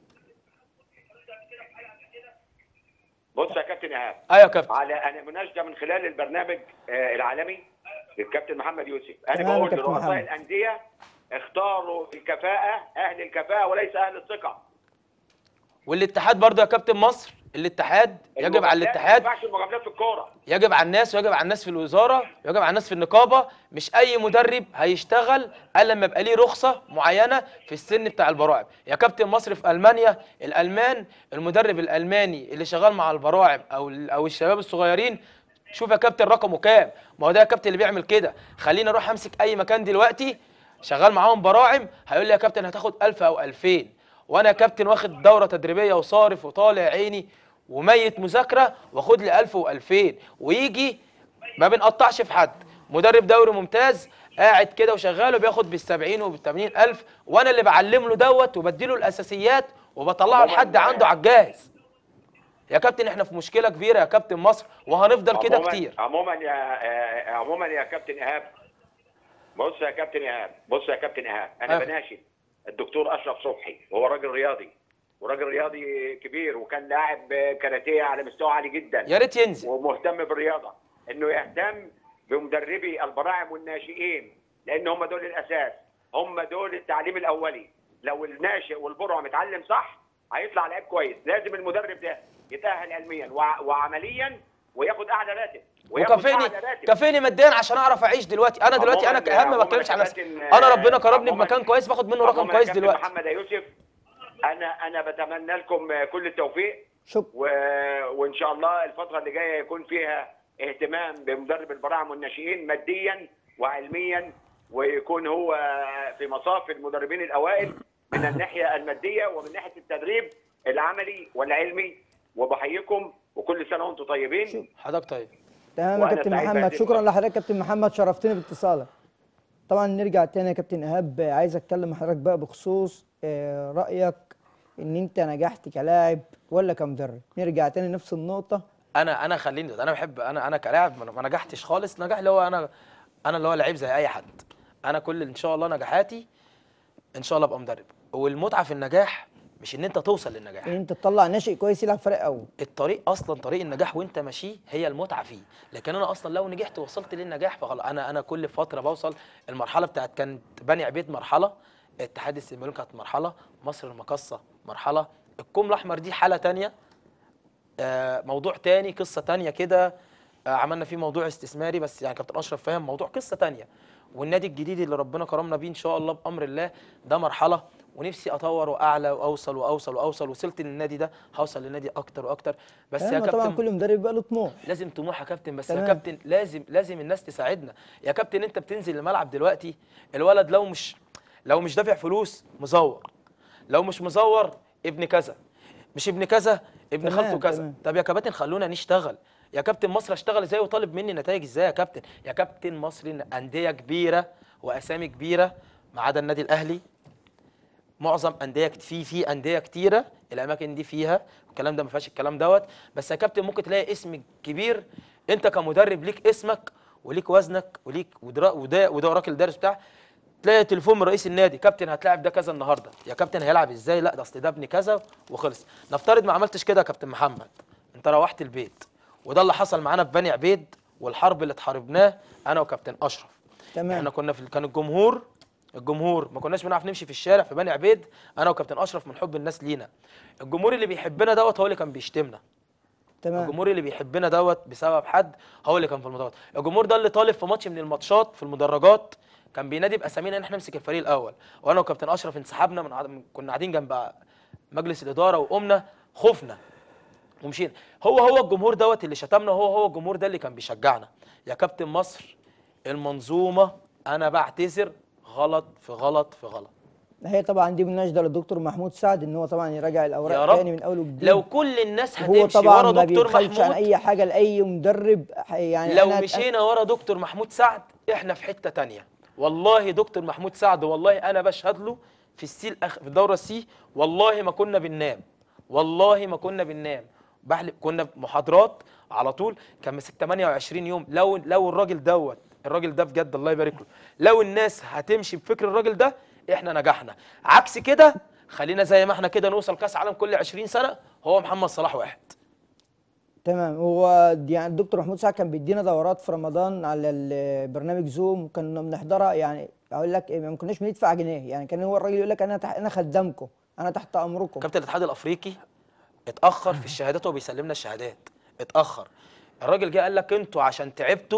بص يا كابتن ايهاب ايوه يا كابتن على انا مناشده من خلال البرنامج آه، العالمي للكابتن محمد يوسف انا تمام يا بقول كابتن لرؤساء محمد. الانديه اختاروا الكفاءه اهل الكفاءه وليس اهل الثقه والاتحاد برضه يا كابتن مصر الاتحاد يجب على المجاملات الاتحاد ما ينفعش المجاملات في الكوره يجب على الناس ويجب على الناس في الوزاره ويجب على الناس في النقابه مش اي مدرب هيشتغل الا لما يبقى ليه رخصه معينه في السن بتاع البراعم يا كابتن مصر في المانيا الالمان المدرب الالماني اللي شغال مع البراعم او ال- او الشباب الصغيرين شوف يا كابتن رقمه كام ما هو ده يا كابتن اللي بيعمل كده خليني اروح امسك اي مكان دلوقتي شغال معاهم براعم هيقول لي يا كابتن هتاخد 1000 او 2000 وانا يا كابتن واخد دوره تدريبيه وصارف وطالع عيني وميت مذاكره واخد لي 1000 و2000 ويجي ما بنقطعش في حد مدرب دوري ممتاز قاعد كده وشغال وبياخد بال70 وبال80 الف وانا اللي بعلم له دوت وبديله الاساسيات وبطلعه عموماً لحد عنده على الجاهز يا كابتن احنا في مشكله كبيره يا كابتن مصر وهنفضل كده عموماً- كتير عموما يا آه، عموما يا كابتن ايهاب بص يا كابتن ايهاب بص يا كابتن ايهاب انا أيوة. بناشد الدكتور اشرف صبحي وهو راجل رياضي وراجل رياضي كبير وكان لاعب كاراتيه على مستوى عالي جدا يا ريت ينزل ومهتم بالرياضه انه يهتم بمدربي البراعم والناشئين لان هم دول الاساس هم دول التعليم الاولي لو الناشئ والبرعم اتعلم صح هيطلع لعيب كويس لازم المدرب ده يتاهل علميا وع- وعمليا وياخد اعلى راتب وياخد وكافيني أعلى راتب. كافيني ماديا عشان اعرف اعيش دلوقتي انا دلوقتي انا عموماً- كاهم ما عموماً بتكلمش على نفسي كابتن- انا ربنا كرمني عموماً- بمكان كويس باخد منه رقم عموماً يا كويس كابتن دلوقتي محمد يوسف انا انا بتمنى لكم كل التوفيق شكرا و... وان شاء الله الفتره اللي جايه يكون فيها اهتمام بمدرب البراعم والناشئين ماديا وعلميا ويكون هو في مصاف المدربين الاوائل من الناحيه الماديه ومن ناحيه التدريب العملي والعلمي وبحييكم وكل سنه وانتم طيبين حضرتك طيب تمام يا وأنا كابتن سعيد محمد بهذه شكرا المناسبة. لحضرتك كابتن محمد شرفتني باتصالك طبعا نرجع تاني يا كابتن ايهاب عايز اتكلم مع حضرتك بقى بخصوص آه، رايك ان انت نجحت كلاعب ولا كمدرب نرجع تاني نفس النقطه انا انا خليني انا بحب انا انا كلاعب ما ما نجحتش خالص نجاح اللي هو انا انا اللي هو لعيب زي اي حد انا كل ان شاء الله نجاحاتي ان شاء الله ابقى مدرب والمتعه في النجاح مش ان انت توصل للنجاح ان انت تطلع ناشئ كويس يلعب فريق اول الطريق اصلا طريق النجاح وانت ماشيه هي المتعه فيه لكن انا اصلا لو نجحت ووصلت للنجاح فخلاص انا انا كل فتره بوصل المرحله بتاعت كانت بني عبيد مرحله اتحاد السيمبلون كانت مرحله مصر المقصه مرحله الكوم الاحمر دي حاله تانية آه، موضوع تاني قصه تانية كده آه، عملنا فيه موضوع استثماري بس يعني كابتن اشرف فاهم موضوع قصه تانية والنادي الجديد اللي ربنا كرمنا بيه ان شاء الله بامر الله ده مرحله ونفسي اطور واعلى واوصل واوصل واوصل وصلت للنادي ده هوصل للنادي اكتر واكتر بس يا تمام، طبعا كابتن كل مدرب بقى له طموح لازم طموح يا كابتن بس يا تمام. كابتن لازم لازم الناس تساعدنا يا كابتن انت بتنزل الملعب دلوقتي الولد لو مش لو مش دافع فلوس مزور لو مش مزور ابن كذا مش ابن كذا ابن تمام، خالته كذا تمام. طب يا كباتن خلونا نشتغل يا كابتن مصر اشتغل ازاي وطالب مني نتائج ازاي يا كابتن يا كابتن مصر إن انديه كبيره واسامي كبيره ما عدا النادي الاهلي معظم انديه كت- في في انديه كتيره الاماكن دي فيها الكلام ده ما فيهاش الكلام دوت بس يا كابتن ممكن تلاقي اسم كبير انت كمدرب ليك اسمك وليك وزنك وليك ودرا وده وده وراك الدرس بتاع تلاقي تليفون من رئيس النادي كابتن هتلاعب ده كذا النهارده يا كابتن هيلعب ازاي لا ده اصل ده ابن كذا وخلص نفترض ما عملتش كده يا كابتن محمد انت روحت البيت وده اللي حصل معانا في بني عبيد والحرب اللي اتحاربناه انا وكابتن اشرف تمام. احنا كنا في كان الجمهور الجمهور ما كناش بنعرف نمشي في الشارع في بني عبيد انا وكابتن اشرف من حب الناس لينا الجمهور اللي بيحبنا دوت هو اللي كان بيشتمنا تمام الجمهور اللي بيحبنا دوت بسبب حد هو اللي كان في المدرجات الجمهور ده اللي طالب في ماتش من الماتشات في المدرجات كان بينادي باسامينا ان احنا نمسك الفريق الاول وانا وكابتن اشرف انسحبنا من عد... كنا قاعدين جنب مجلس الاداره وقمنا خفنا ومشينا هو هو الجمهور دوت اللي شتمنا هو هو الجمهور ده اللي كان بيشجعنا يا كابتن مصر المنظومه انا بعتذر غلط في غلط في غلط هي طبعا دي مناشده للدكتور محمود سعد ان هو طبعا يراجع يا الاوراق رب تاني من اول وجديد لو كل الناس هو هتمشي طبعا ورا ما دكتور بيبخلش عن محمود اي حاجه لاي مدرب يعني لو أنا مشينا ورا دكتور محمود سعد احنا في حته تانية والله دكتور محمود سعد والله انا بشهد له في السي الأخ... في الدوره السي والله ما كنا بننام والله ما كنا بننام بحلف كنا محاضرات على طول كان ماسك 28 يوم لو لو الراجل دوت الراجل ده بجد الله يبارك له لو الناس هتمشي بفكر الراجل ده احنا نجحنا عكس كده خلينا زي ما احنا كده نوصل كاس عالم كل 20 سنه هو محمد صلاح واحد تمام هو دي- يعني الدكتور محمود سعد كان بيدينا دورات في رمضان على البرنامج زوم وكنا بنحضرها يعني اقول لك إيه، ما كناش بندفع جنيه يعني كان هو الراجل يقول لك انا تح... انا خدامكم انا تحت امركم كابتن الاتحاد الافريقي اتاخر في الشهادات وهو بيسلمنا الشهادات اتاخر الراجل جه قال لك انتوا عشان تعبتوا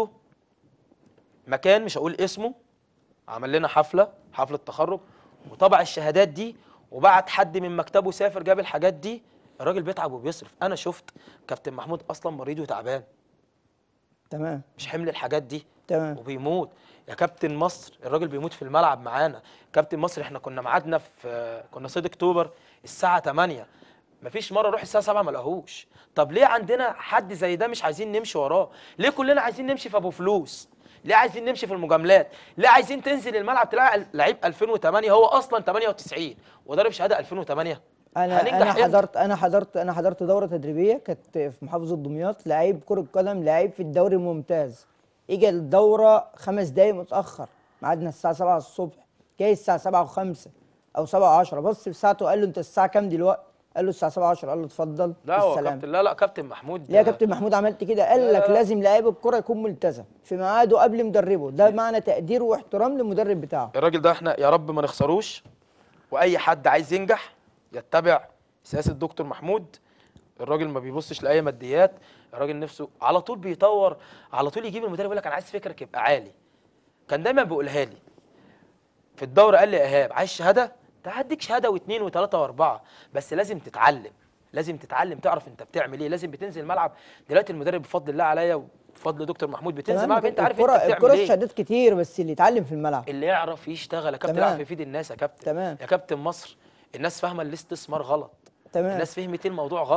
مكان مش هقول اسمه عمل لنا حفله حفله تخرج وطبع الشهادات دي وبعت حد من مكتبه سافر جاب الحاجات دي الراجل بيتعب وبيصرف انا شفت كابتن محمود اصلا مريض وتعبان تمام مش حمل الحاجات دي تمام وبيموت يا كابتن مصر الراجل بيموت في الملعب معانا كابتن مصر احنا كنا ميعادنا في كنا صيد اكتوبر الساعه 8 مفيش مره نروح الساعه 7 ما لقاهوش طب ليه عندنا حد زي ده مش عايزين نمشي وراه ليه كلنا عايزين نمشي في ابو فلوس ليه عايزين نمشي في المجاملات ليه عايزين تنزل الملعب تلاقي لعيب 2008 هو اصلا 98 وضارب شهاده 2008 انا هننجح انا إمتى؟ حضرت انا حضرت انا حضرت دوره تدريبيه كانت في محافظه دمياط لعيب كره قدم لعيب في الدوري الممتاز اجى الدوره خمس دقايق متاخر ميعادنا الساعه 7 الصبح جاي الساعه 7 و5 او 7 و10 بص في ساعته قال له انت الساعه كام دلوقتي قال له الساعه 7 و10 قال له اتفضل لا هو بالسلامة. كابتن لا لا كابتن محمود ليه يا ده- كابتن محمود عملت كده قال لك لا. لازم لعيب الكره يكون ملتزم في ميعاده قبل مدربه ده معنى تقدير واحترام للمدرب بتاعه الراجل ده احنا يا رب ما نخسروش واي حد عايز ينجح يتبع سياسه دكتور محمود الراجل ما بيبصش لاي ماديات الراجل نفسه على طول بيطور على طول يجيب المدرب يقول لك انا عايز فكرك يبقى عالي كان دايما بيقولها لي في الدوره قال لي يا ايهاب عايز شهاده ده هديك شهاده واثنين وثلاثه واربعه بس لازم تتعلم لازم تتعلم تعرف انت بتعمل ايه لازم بتنزل الملعب دلوقتي المدرب بفضل الله عليا وبفضل دكتور محمود بتنزل تمام الملعب انت عارف الكره انت الكره بتعمل ايه الشهادات كتير بس اللي يتعلم في الملعب اللي يعرف يشتغل يا كابتن تمام. يعرف يفيد الناس يا كابتن تمام. يا كابتن مصر الناس فاهمه الاستثمار غلط تمام الناس فهمت الموضوع غلط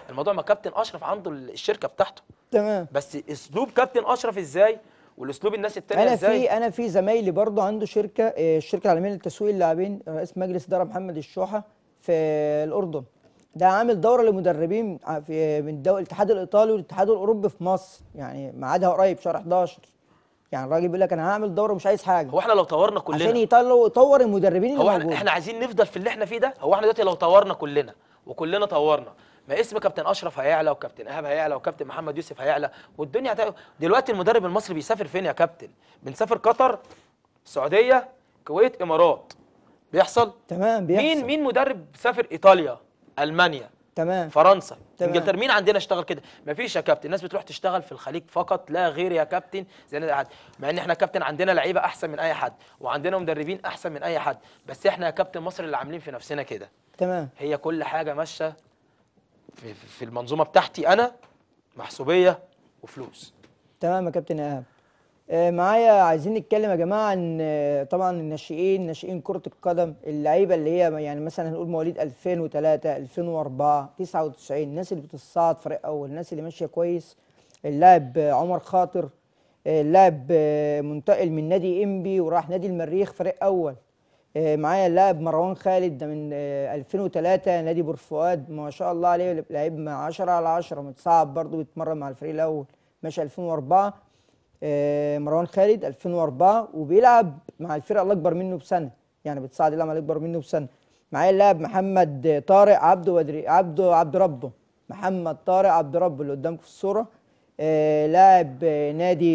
الموضوع ما كابتن اشرف عنده الشركه بتاعته تمام بس اسلوب كابتن اشرف ازاي والاسلوب الناس التانية انا ازاي في انا في زمايلي برضو عنده شركه آه، الشركه العالميه لتسويق اللاعبين رئيس مجلس اداره محمد الشوحه في الاردن ده عامل دوره لمدربين ع- في من الدول الاتحاد الايطالي والاتحاد الاوروبي في مصر يعني ميعادها قريب شهر 11 يعني الراجل بيقول لك انا هعمل دوره مش عايز حاجه هو احنا لو طورنا كلنا عشان يطلعوا يطور المدربين اللي هو احنا, موجودين احنا عايزين نفضل في اللي احنا فيه ده هو احنا دلوقتي لو طورنا كلنا وكلنا طورنا ما اسم كابتن اشرف هيعلى وكابتن ايهاب هيعلى وكابتن محمد يوسف هيعلى والدنيا هت... دلوقتي المدرب المصري بيسافر فين يا كابتن بنسافر قطر السعوديه الكويت امارات بيحصل تمام بيحصل مين مين مدرب سافر ايطاليا المانيا تمام فرنسا تمام. انجلترا مين عندنا اشتغل كده مفيش يا كابتن الناس بتروح تشتغل في الخليج فقط لا غير يا كابتن زي نادي الاتحاد مع ان احنا كابتن عندنا لعيبه احسن من اي حد وعندنا مدربين احسن من اي حد بس احنا يا كابتن مصر اللي عاملين في نفسنا كده تمام هي كل حاجه ماشيه في, في في المنظومه بتاعتي انا محسوبيه وفلوس تمام يا كابتن ايهاب آه، معايا عايزين نتكلم يا جماعه عن آه، طبعا الناشئين ناشئين كره القدم اللعيبه اللي هي يعني مثلا هنقول مواليد 2003 2004 99 الناس اللي بتصعد فريق اول الناس اللي ماشيه كويس اللاعب آه، عمر خاطر آه، اللاعب آه، منتقل من نادي انبي وراح نادي المريخ فريق اول آه، معايا اللاعب مروان خالد ده من آه، 2003 نادي بور فؤاد ما شاء الله عليه لعيب مع 10 على 10 متصعب برضه بيتمرن مع الفريق الاول ماشي 2004 آه، مروان خالد 2004 وبيلعب مع الفرقه الاكبر منه بسنه يعني بتصعد يلعب مع الاكبر منه بسنه معايا اللاعب محمد طارق عبده بدري عبده عبد ربه محمد طارق عبد ربه اللي قدامكم في الصوره آه، لاعب آه،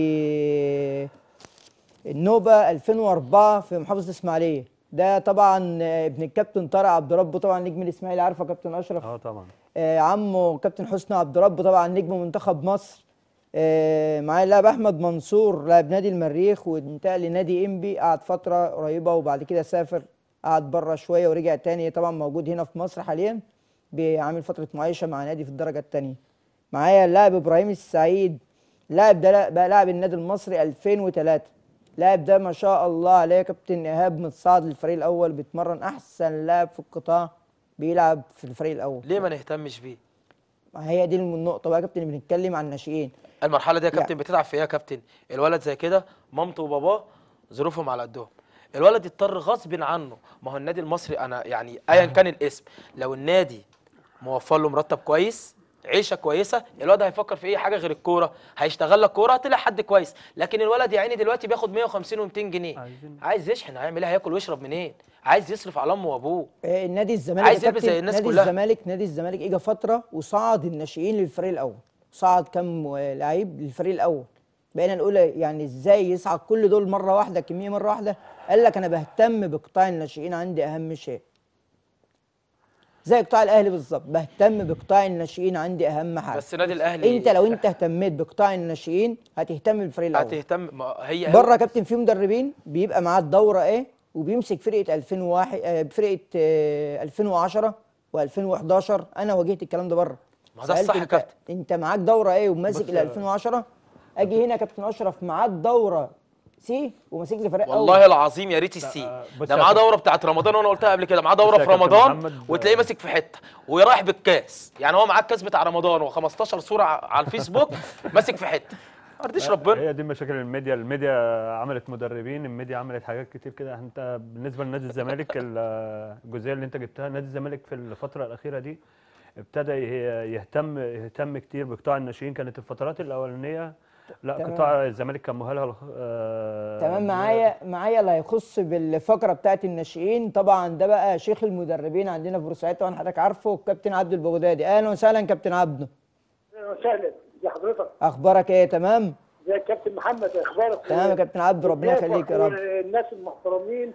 نادي النوبه 2004 في محافظه الاسماعيليه ده طبعا آه، ابن الكابتن طارق عبد ربه طبعا نجم الاسماعيلي عارفه كابتن اشرف اه طبعا آه، عمه كابتن حسني عبد رب طبعا نجم منتخب مصر آه، معايا اللاعب احمد منصور لاعب نادي المريخ وانتقل لنادي انبي قعد فتره قريبه وبعد كده سافر قعد بره شويه ورجع تاني طبعا موجود هنا في مصر حاليا بيعمل فتره معايشه مع نادي في الدرجه الثانيه معايا اللاعب ابراهيم السعيد لاعب ده لا- بقى لاعب النادي المصري 2003 لاعب ده ما شاء الله عليه يا كابتن ايهاب متصاعد للفريق الاول بيتمرن احسن لاعب في القطاع بيلعب في الفريق الاول ليه ما نهتمش بيه ما هي دي النقطة بقى يا كابتن اللي بنتكلم عن الناشئين المرحله دي يا يعني- كابتن بتتعب في ايه يا كابتن الولد زي كده مامته وباباه ظروفهم على قدهم الولد يضطر غصب عنه ما هو النادي المصري انا يعني ايا كان الاسم لو النادي موفر له مرتب كويس عيشه كويسه الولد هيفكر في اي حاجه غير الكوره هيشتغل لك كوره هتلاقي حد كويس لكن الولد يا عيني دلوقتي بياخد 150 و200 جنيه عايزين- عايز يشحن هيعمل ايه هياكل ويشرب منين عايز يصرف على امه وابوه آه، نادي الزمالك عايز يا يلبس كابتن، زي الناس نادي كلها. الزمالك نادي الزمالك اجى فترة وصعد الناشئين للفريق الأول صعد كم آه، لعيب للفريق الأول بقينا نقول يعني ازاي يصعد كل دول مرة واحدة كمية مرة واحدة قال لك أنا بهتم بقطاع الناشئين عندي أهم شيء زي قطاع الأهلي بالظبط بهتم بقطاع الناشئين عندي أهم حاجة بس النادي الاهلي انت لو انت اهتميت بقطاع الناشئين هتهتم بالفريق الاول هتهتم ما هي بره يا كابتن في مدربين بيبقى معاه الدوره ايه وبيمسك فرقه 2001 آه، فرقه آه، 2010 و2011 انا واجهت الكلام ده بره ما ده سألت الصح يا انت كابتن. انت معاك دوره ايه وماسك بص ال يا- 2010 اجي هنا يا كابتن اشرف معاك دوره سي وماسك لي فريق والله اول العظيم يا ريت السي آه، بص ده يا معاه كابتن. دوره بتاعت رمضان وانا قلتها قبل كده معاه دوره بص يا في كابتن رمضان محمد، وتلاقيه آه. ماسك في حته ورايح بالكاس يعني هو معاه الكاس بتاع رمضان و15 صوره ع- على الفيسبوك ماسك في حته ما رضيش ربنا هي دي مشاكل الميديا الميديا عملت مدربين الميديا عملت حاجات كتير كده انت بالنسبه لنادي الزمالك ال- الجزئيه اللي انت جبتها نادي الزمالك في الفتره الاخيره دي ابتدى يه- يهتم يهتم كتير بقطاع الناشئين كانت الفترات الاولانيه لا تمام. قطاع الزمالك كان مؤهلها آه تمام معايا معايا اللي هيخص بالفقره بتاعت الناشئين طبعا ده بقى شيخ المدربين عندنا في بورسعيد طبعا حضرتك عارفه الكابتن عبد البغدادي اهلا وسهلا كابتن عبده اهلا وسهلا ازي حضرتك اخبارك ايه تمام ازي الكابتن محمد اخبارك تمام يا كابتن عبده ربنا يخليك يا رب الناس المحترمين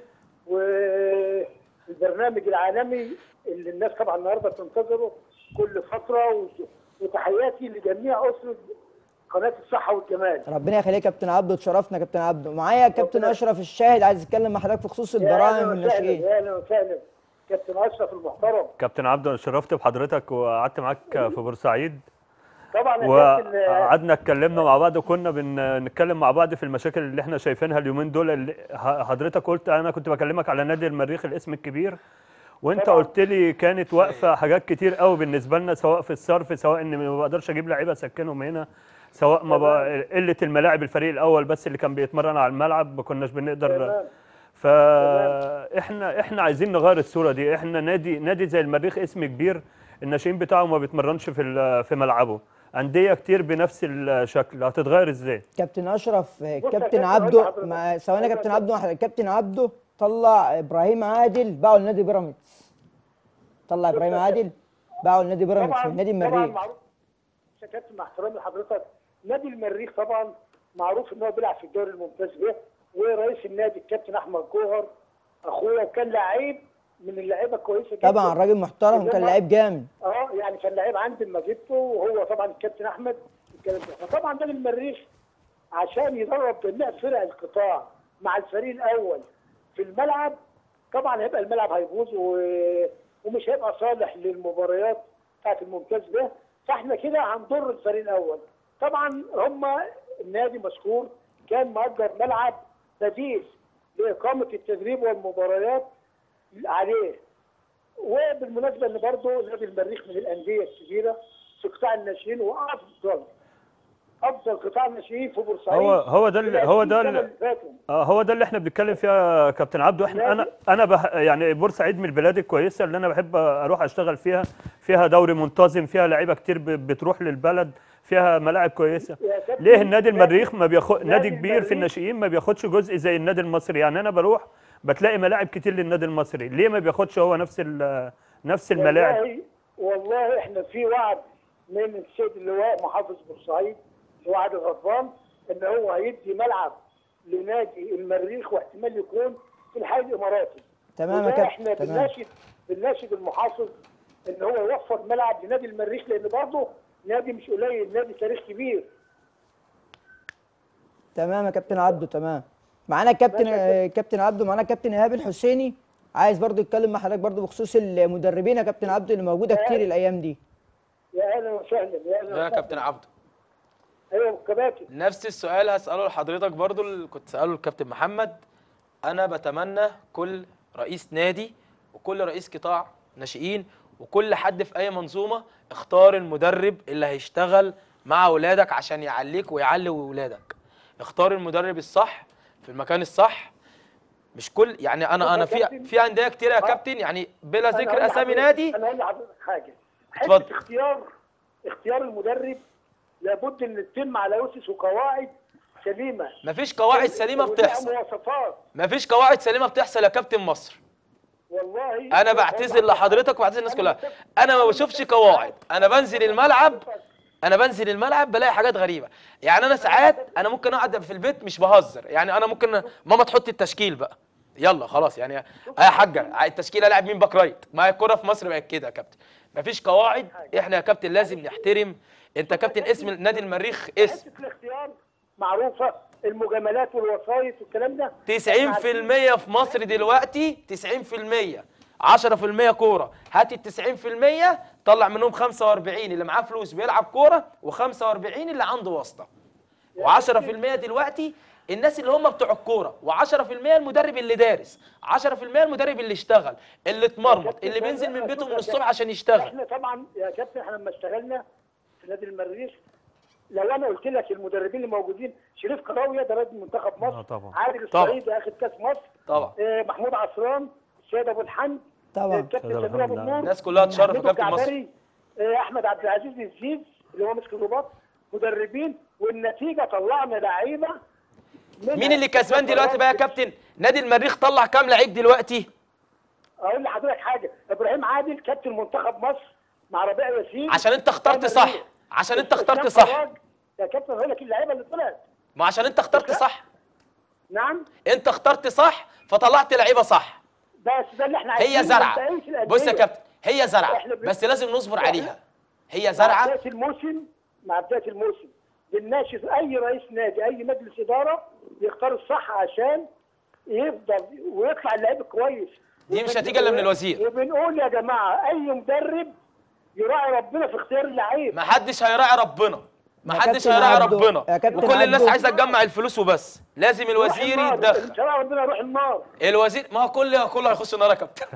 والبرنامج العالمي اللي الناس طبعا النهارده بتنتظره كل فتره و- وتحياتي لجميع اسره قناه الصحه والجمال ربنا يخليك يا كابتن عبده اتشرفنا يا كابتن عبده معايا كابتن ربنا- اشرف الشاهد عايز يتكلم مع حضرتك في خصوص يا البراعم اهلا وسهلا والناشئين يا اهلا وسهلا كابتن اشرف المحترم كابتن عبده أنا اتشرفت بحضرتك وقعدت معاك في بورسعيد طبعا يا كابتن آه، وقعدنا اتكلمنا مع بعض وكنا بنتكلم مع بعض في المشاكل اللي احنا شايفينها اليومين دول اللي ح- حضرتك قلت انا كنت بكلمك على نادي المريخ الاسم الكبير وانت طبعاً. قلت لي كانت واقفه حاجات كتير قوي بالنسبه لنا سواء في الصرف سواء ان ما بقدرش اجيب لعيبه اسكنهم هنا سواء ما بقى قله الملاعب الفريق الاول بس اللي كان بيتمرن على الملعب ما كناش بنقدر تمام فاحنا احنا عايزين نغير الصوره دي احنا نادي نادي زي المريخ اسم كبير الناشئين بتاعه ما بيتمرنش في ال- في ملعبه انديه كتير بنفس الشكل هتتغير ازاي كابتن اشرف يا كابتن كابتن، عبده أقول لحضرتك. مع ثواني يا أيوة كابتن يا عبده واحد- كابتن عبده طلع ابراهيم عادل باعوا لنادي بيراميدز طلع ابراهيم عادل باعوا لنادي بيراميدز في نادي طبعا المريخ معروف يا كابتن مع احترامي لحضرتك نادي المريخ طبعا معروف ان هو بيلعب في الدوري الممتاز به ورئيس النادي الكابتن احمد جوهر اخويا وكان لعيب من اللعيبه كويسه جدا طبعا راجل محترم وكان إنما- لعيب جامد اه يعني كان لعيب عندي لما جبته وهو طبعا الكابتن احمد الكلام ده فطبعا نادي المريخ عشان يدرب جميع فرق القطاع مع الفريق الاول في الملعب طبعا هيبقى الملعب هيبوظ و... ومش هيبقى صالح للمباريات بتاعت الممتاز ده فاحنا كده هنضر الفريق الاول طبعا هم النادي مشكور كان مأجر ملعب بديل لإقامة التدريب والمباريات عليه وبالمناسبه ان برضه نادي المريخ من الانديه الكبيره في قطاع الناشئين وافضل افضل قطاع الناشئين في بورسعيد هو هو ده اللي هو ده السنة اللي اللي فاتوا. اه هو ده اللي احنا بنتكلم فيها يا كابتن عبده احنا انا انا بح يعني بورسعيد من البلاد الكويسه اللي انا بحب اروح اشتغل فيها فيها دوري منتظم فيها لعيبه كتير ب- بتروح للبلد فيها ملاعب كويسه يا كابتن، ليه النادي المريخ ما بياخد نادي نادي كبير المريخ- في الناشئين ما بياخدش جزء زي النادي المصري يعني انا بروح بتلاقي ملاعب كتير للنادي المصري ليه ما بياخدش هو نفس ال- نفس الملاعب والله والله احنا في وعد من السيد اللواء محافظ بورسعيد وعد غضبان ان هو هيدي ملعب لنادي المريخ واحتمال يكون في الحي الاماراتي تمام يا وده كابتن احنا تمام بنناشد بنناشد المحافظ ان هو يوفر ملعب لنادي المريخ لان برضه نادي مش قليل نادي تاريخ كبير تمام يا كابتن عبده تمام معانا كابتن ماشي يا آه، كابتن عبده معانا كابتن ايهاب الحسيني عايز برضو يتكلم مع حضرتك برضو بخصوص المدربين يا كابتن عبده اللي موجوده كتير الايام دي يا اهلا وسهلا يا اهلا يا وسهلا كابتن عبده ايوه كباتن نفس السؤال هسأله لحضرتك برضو اللي كنت سأله الكابتن محمد أنا بتمنى كل رئيس نادي وكل رئيس قطاع ناشئين وكل حد في أي منظومة اختار المدرب اللي هيشتغل مع ولادك عشان يعليك ويعلي ولادك اختار المدرب الصح في المكان الصح مش كل يعني انا انا في في انديه كتير يا كابتن يعني بلا أنا هقول ذكر اسامي لحضرتك- نادي انا هقول لحضرتك حاجه اتفضل. حته اختيار اختيار المدرب لابد ان تتم على اسس وقواعد سليمه مفيش قواعد سليمه ولها بتحصل مواصفات مفيش قواعد سليمه بتحصل يا كابتن مصر والله انا بعتذر لحضرتك وبعتذر الناس كلها انا ما بشوفش قواعد انا بنزل الملعب انا بنزل الملعب بلاقي حاجات غريبه يعني انا ساعات انا ممكن اقعد في البيت مش بهزر يعني انا ممكن ماما تحط التشكيل بقى يلا خلاص يعني يا حاجه التشكيل العب مين باك رايت ما هي الكوره في مصر بقت كده يا كابتن مفيش قواعد احنا يا كابتن لازم نحترم انت يا كابتن اسم نادي المريخ اسم حته الاختيار معروفه المجاملات والوسايط والكلام ده 90% في مصر دلوقتي 90% 10% كوره هات ال 90% طلع منهم 45 اللي معاه فلوس بيلعب كوره و45 اللي عنده واسطه و10% دلوقتي الناس اللي هم بتوع الكوره و10% المدرب اللي دارس 10% المدرب اللي اشتغل اللي اتمرمط اللي بينزل من بيته من الصبح عشان يشتغل احنا طبعا يا كابتن احنا لما اشتغلنا في نادي المريخ لو انا قلت لك المدربين اللي موجودين شريف كراويه ده نادي منتخب مصر آه طبعا. عادل طبعا. السعيد اخد كاس مصر طبعا آه، محمود عصران السيد ابو الحمد طبعا. آه، الكابتن سيد أبو سمير ابو الحمد، النور الناس كلها تشرف يا محمود كابتن مصر الجعبري، آه، احمد عبد العزيز الزيز اللي هو مسك الرباط مدربين والنتيجه طلعنا لعيبه منها مين اللي كسبان دلوقتي بقى يا كابتن نادي المريخ طلع كام لعيب دلوقتي اقول لحضرتك حاجه ابراهيم عادل كابتن منتخب مصر مع ربيع ياسين عشان انت اخترت كان صح مريخ. عشان انت اخترت اسلام صح فراج، يا كابتن هقول لك اللعيبه اللي طلعت ما عشان انت اخترت صح نعم انت اخترت صح فطلعت لعيبه صح بس ده اللي احنا عايزينه هي ما زرعه نبدأوش الأندية. بص يا كابتن هي زرعه احنا بن- بس لازم نصبر احنا- عليها هي مع زرعه بدايه الموسم مع بدايه الموسم بنناشد اي رئيس نادي اي مجلس اداره يختار الصح عشان يفضل ويطلع اللعيب كويس دي مش وبن- هتيجي إلا من الوزير. وبنقول يا جماعه اي مدرب يراعي ربنا في اختيار اللعيب ما حدش هيراعي ربنا ما يا حدش كابتن هيراعي عبده- ربنا يا كابتن وكل الناس عبده. عايزه تجمع الفلوس وبس لازم الوزير روح النار. يتدخل ان شاء الله ربنا يروح النار الوزير ما هو كل كله هيخش النار يا كابتن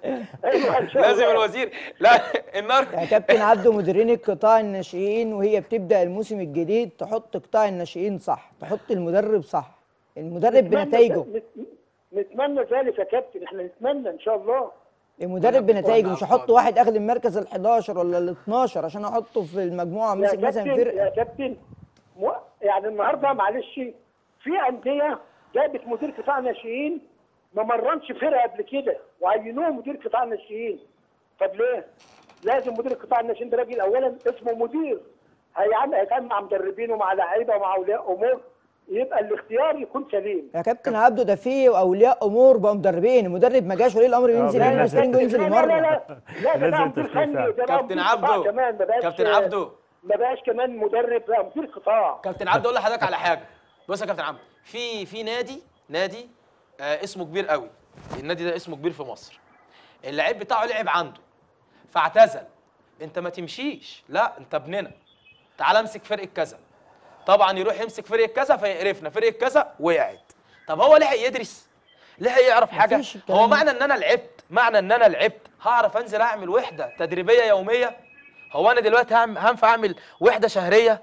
ايوه ان شاء لازم الله. الوزير لا النار يا كابتن عبده مديرين القطاع الناشئين وهي بتبدا الموسم الجديد تحط قطاع الناشئين صح تحط المدرب صح المدرب نتمنى بنتائجه ذلك- نت- نتمنى ذلك يا كابتن احنا نتمنى ان شاء الله المدرب بنتائجه مش أبطال. هحط واحد اخد المركز ال 11 ولا ال 12 عشان احطه في المجموعه يا مسك مثلا كابتن فرقه يا كابتن مو- يعني النهارده معلش في انديه جابت مدير قطاع ناشئين ما مرنش فرقه قبل كده وعينوه مدير قطاع ناشئين طب ليه؟ لازم مدير قطاع الناشئين ده راجل اولا اسمه مدير هيعمل هيتعامل مع مدربين ومع لعيبه ومع اولياء امور يبقى الاختيار يكون سليم يا كابتن عبده ده فيه اولياء امور بقوا مدربين المدرب ما جاش ولي الامر ينزل لا، يلبس لازم. ترنج وينزل لا لا لا يمرن لا لا ده لازم بقى مدير تشريف فني فعلا. ده بقى كابتن مدير قطاع عبده كمان ما بقاش كابتن عبده ما بقاش كمان مدرب لا مدير قطاع كابتن عبده اقول لحضرتك على حاجه بص يا كابتن عبده في في نادي نادي آه اسمه كبير قوي النادي ده اسمه كبير في مصر اللعيب بتاعه لعب عنده فاعتزل انت ما تمشيش لا انت ابننا تعال امسك فرقه كذا طبعا يروح يمسك فرقه كذا فيقرفنا فرقه كذا وقعت طب هو لحق يدرس لحق يعرف حاجه مفيش الكلام هو ده. معنى ان انا لعبت معنى ان انا لعبت هعرف انزل اعمل وحده تدريبيه يوميه هو انا دلوقتي هعم- هنفع اعمل وحده شهريه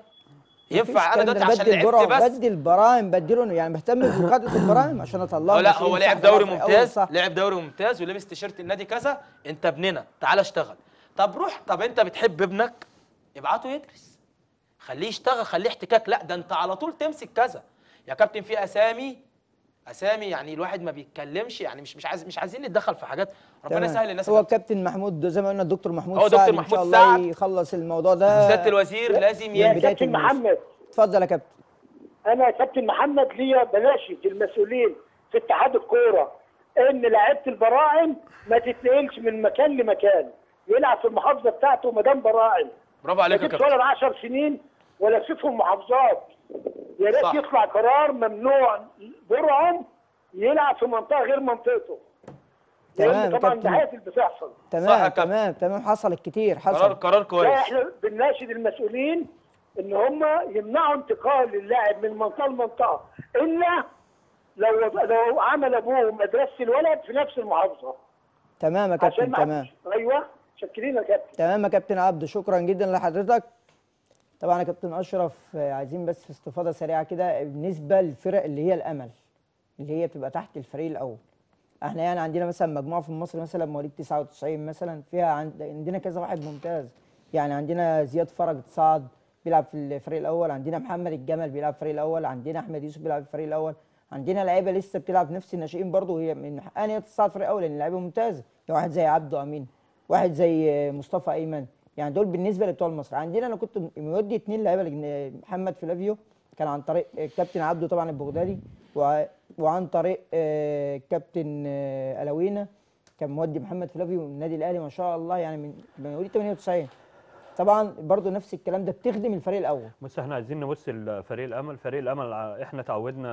ينفع انا مفيش دلوقتي الكلام ده. عشان بدي لعبت البراعم بس بدي البراعم بديله يعني مهتم بمقاعده البراعم عشان اطلعه هو لا ناشئين هو صح، لعب طلعه دوري في الأول ممتاز صح. لعب دوري ممتاز ولبس تيشيرت النادي كذا انت ابننا تعال اشتغل طب روح طب انت بتحب ابنك ابعته يدرس خليه يشتغل خليه احتكاك لا ده انت على طول تمسك كذا يا كابتن في اسامي اسامي يعني الواحد ما بيتكلمش يعني مش مش عايز مش عايزين نتدخل في حاجات ربنا تمام. يسهل الناس هو الكابتن محمود زي ما قلنا الدكتور محمود هو دكتور سعد ان محمود شاء الله سعد. يخلص الموضوع ده سياده الوزير لازم يا بداية ينزل كابتن الموسم. محمد اتفضل يا كابتن انا يا كابتن محمد ليا بناشد المسؤولين في اتحاد الكوره ان لعيبه البراعم ما تتنقلش من مكان لمكان يلعب في المحافظه بتاعته ما دام براعم برافو ما عليك يا تجيبش كابتن ولا 10 سنين ولا سيبهم محافظات يا ريت صح. يطلع قرار ممنوع برعم يلعب في منطقه غير منطقته تمام لان يا طبعا كابتن. ده اللي بتحصل صح يا تمام كابتن. تمام تمام حصلت كتير قرار حصل قرار كويس احنا بنناشد المسؤولين ان هم يمنعوا انتقال اللاعب من منطقه لمنطقه الا لو لو عمل ابوه مدرسه الولد في نفس المحافظه تمام يا عشان كابتن ما تمام حدش- ايوه شكرين يا كابتن تمام يا كابتن عبده شكرا جدا لحضرتك طبعا يا كابتن اشرف آه، عايزين بس في استفاضه سريعه كده بالنسبه للفرق اللي هي الامل اللي هي بتبقى تحت الفريق الاول احنا يعني عندنا مثلا مجموعه في مصر مثلا مواليد 99 مثلا فيها عند- عندنا كذا واحد ممتاز يعني عندنا زياد فرج صعد بيلعب في الفريق الاول عندنا محمد الجمل بيلعب في الفريق الاول عندنا احمد يوسف بيلعب في الفريق الاول عندنا لعيبه لسه بتلعب في نفس الناشئين برضه هي من حقها ان هي تصعد الفريق الاول لان لعيبه ممتازه يعني واحد زي عبده امين واحد زي مصطفى ايمن يعني دول بالنسبه لبتوع مصر عندنا انا كنت مودي اتنين لعيبه لجن- محمد فلافيو كان عن طريق الكابتن عبده طبعا البغدادي وع- وعن طريق آه، الكابتن آه، الوينا كان مودي محمد فلافيو من النادي الاهلي ما شاء الله يعني من من مواليد 98 طبعا برضو نفس الكلام ده بتخدم الفريق الاول بص احنا عايزين نبص لفريق الامل فريق الامل ع- احنا تعودنا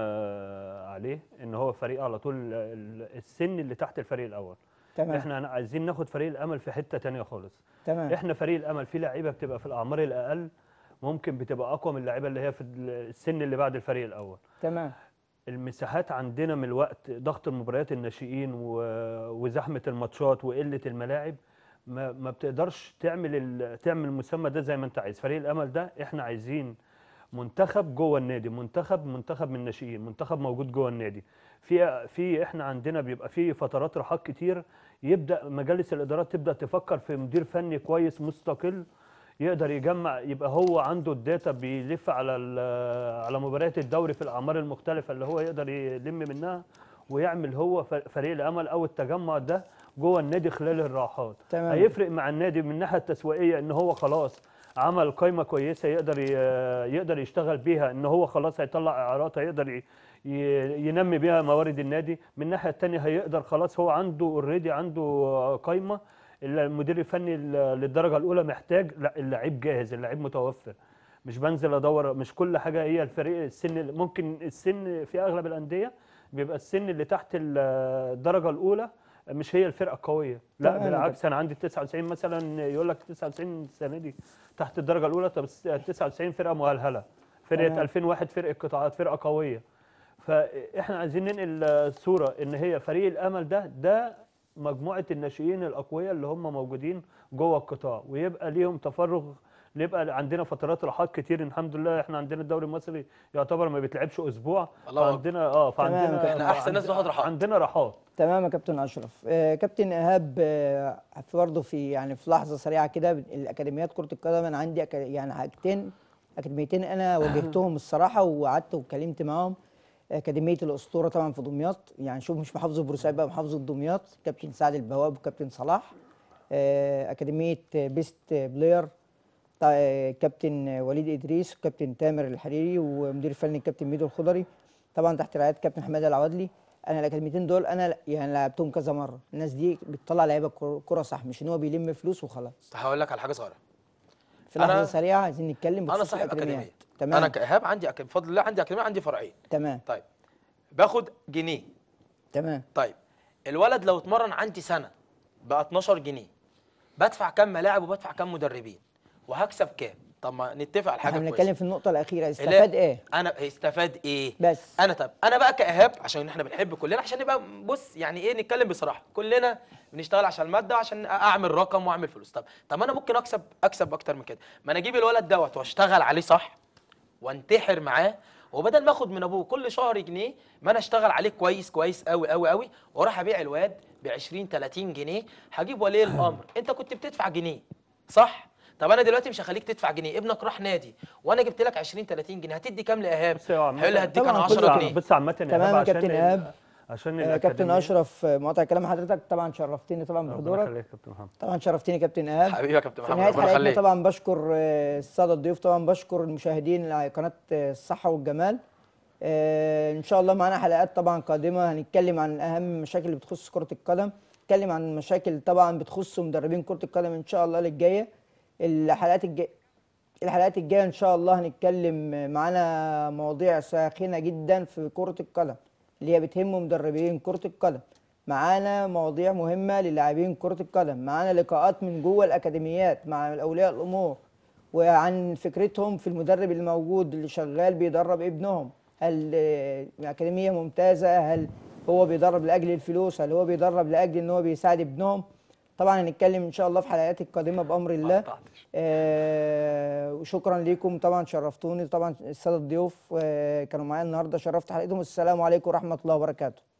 عليه ان هو فريق على طول ال- السن اللي تحت الفريق الاول تمام احنا عايزين ناخد فريق الامل في حته تانية خالص تمام احنا فريق الامل في لعيبه بتبقى في الاعمار الاقل ممكن بتبقى اقوى من اللعيبه اللي هي في السن اللي بعد الفريق الاول تمام المساحات عندنا من الوقت ضغط المباريات الناشئين و- وزحمه الماتشات وقله الملاعب ما, ما بتقدرش تعمل ال- تعمل المسمى ده زي ما انت عايز فريق الامل ده احنا عايزين منتخب جوه النادي منتخب منتخب من الناشئين منتخب موجود جوه النادي في في احنا عندنا بيبقى في فترات راحات كتير يبدا مجالس الادارات تبدا تفكر في مدير فني كويس مستقل يقدر يجمع يبقى هو عنده الداتا بيلف على ال- على مباريات الدوري في الاعمار المختلفه اللي هو يقدر يلم منها ويعمل هو ف- فريق الامل او التجمع ده جوه النادي خلال الراحات تمام. هيفرق مع النادي من الناحيه التسويقيه ان هو خلاص عمل قائمه كويسه يقدر ي- يقدر يشتغل بيها ان هو خلاص هيطلع اعارات هيقدر ي- ي- ينمي بيها موارد النادي من الناحيه الثانيه هيقدر خلاص هو عنده اوريدي عنده قائمه اللي المدير الفني ال- للدرجه الاولى محتاج لا اللعيب جاهز اللعيب متوفر مش بنزل ادور مش كل حاجه هي الفريق السن ممكن السن في اغلب الانديه بيبقى السن اللي تحت ال- الدرجه الاولى مش هي الفرقه القويه لا تمام يا بالعكس انا عندي 99 مثلا يقول لك 99 السنه دي تحت الدرجه الاولى طب 99 فرقه مهلهله فرقه تمام. 2001 فرقه قطاعات فرقه قويه فاحنا عايزين ننقل صوره ان هي فريق الامل ده ده مجموعه الناشئين الاقوياء اللي هم موجودين جوه القطاع ويبقى ليهم تفرغ نبقى عندنا فترات راحات كتير الحمد لله احنا عندنا الدوري المصري يعتبر ما بيتلعبش اسبوع الله أكبر. فعندنا اه تمام، فعندنا إحنا أحسن ناس بناخد راحات. عندنا راحات تمام يا كابتن اشرف آه كابتن ايهاب آه في برضه في يعني في لحظه سريعه كده الاكاديميات كره القدم انا عندي أك... يعني حاجتين اكاديميتين انا واجهتهم الصراحه وقعدت واتكلمت معاهم اكاديميه الاسطوره طبعا في دمياط يعني شوف مش محافظه بورسعيد بقى محافظه دمياط كابتن سعد البواب وكابتن صلاح آه اكاديميه بيست بلاير طا- آه، كابتن وليد ادريس وكابتن تامر الحريري ومدير فني كابتن ميدو الخضري طبعا تحت رعايه كابتن حماده العوادلي انا الاكاديميتين دول انا ل- يعني لعبتهم كذا مره الناس دي بتطلع لعيبه كر- كره صح مش ان هو بيلم فلوس وخلاص هقول لك على حاجه صغيره في لحظه أنا- سريعه عايزين نتكلم انا بخصوص صاحب الأكاديميات. اكاديميه تمام انا كايهاب عندي أك... بفضل الله عندي اكاديميه عندي فرعين تمام طيب باخد جنيه تمام طيب الولد لو اتمرن عندي سنه بقى 12 جنيه بدفع كام ملاعب وبدفع كام مدربين وهكسب كام طب ما نتفق على حاجه احنا كويسه بنتكلم في النقطه الاخيره لا، استفاد ايه انا هيستفاد ايه بس انا طب انا بقى كايهاب عشان احنا بنحب كلنا عشان نبقى بص يعني ايه نتكلم بصراحه كلنا بنشتغل عشان الماده عشان اعمل رقم واعمل فلوس طب طب ما انا ممكن اكسب اكسب اكتر من كده ما انا اجيب الولد دوت واشتغل عليه صح وانتحر معاه وبدل ما اخد من ابوه كل شهر جنيه ما انا اشتغل عليه كويس كويس قوي قوي قوي واروح ابيع الواد ب 20 30 جنيه هجيب ولي الامر انت كنت بتدفع جنيه صح طب انا دلوقتي مش هخليك تدفع جنيه ابنك راح نادي وانا جبت لك 20 30 جنيه هتدي كام لايهاب بس هو عامة- هيقول لي هديك انا طبعاً 10 كل- جنيه بس عامة يا تمام إيهاب يا عشان كابتن ال- إيهاب. عشان آه، كابتن الأكاديمية- اشرف آه، مقاطع كلام حضرتك طبعا شرفتني طبعا ربنا بحضورك يخليك يا كابتن محمد طبعا شرفتني كابتن ايهاب حبيبي يا كابتن في محمد نهايه ربنا حلقتنا يخليك طبعا بشكر آه، الساده الضيوف طبعا بشكر المشاهدين على قناه آه، الصحه والجمال آه، ان شاء الله معانا حلقات طبعا قادمه هنتكلم عن اهم المشاكل اللي بتخص كره القدم نتكلم عن مشاكل طبعا بتخص مدربين كره القدم ان شاء الله اللي الجايه الحلقات الجايه الحلقات الجايه ان شاء الله هنتكلم معانا مواضيع ساخنه جدا في كره القدم اللي هي بتهم مدربين كره القدم معانا مواضيع مهمه للاعبين كره القدم معانا لقاءات من جوه الاكاديميات مع اولياء الامور وعن فكرتهم في المدرب الموجود اللي شغال بيدرب ابنهم هل آه، الاكاديميه ممتازه هل هو بيدرب لاجل الفلوس هل هو بيدرب لاجل ان هو بيساعد ابنهم طبعا هنتكلم ان شاء الله في حلقات القادمه بامر الله آه وشكرا ليكم طبعا شرفتوني طبعا الساده الضيوف آه كانوا معايا النهارده شرفت حلقتهم السلام عليكم ورحمه الله وبركاته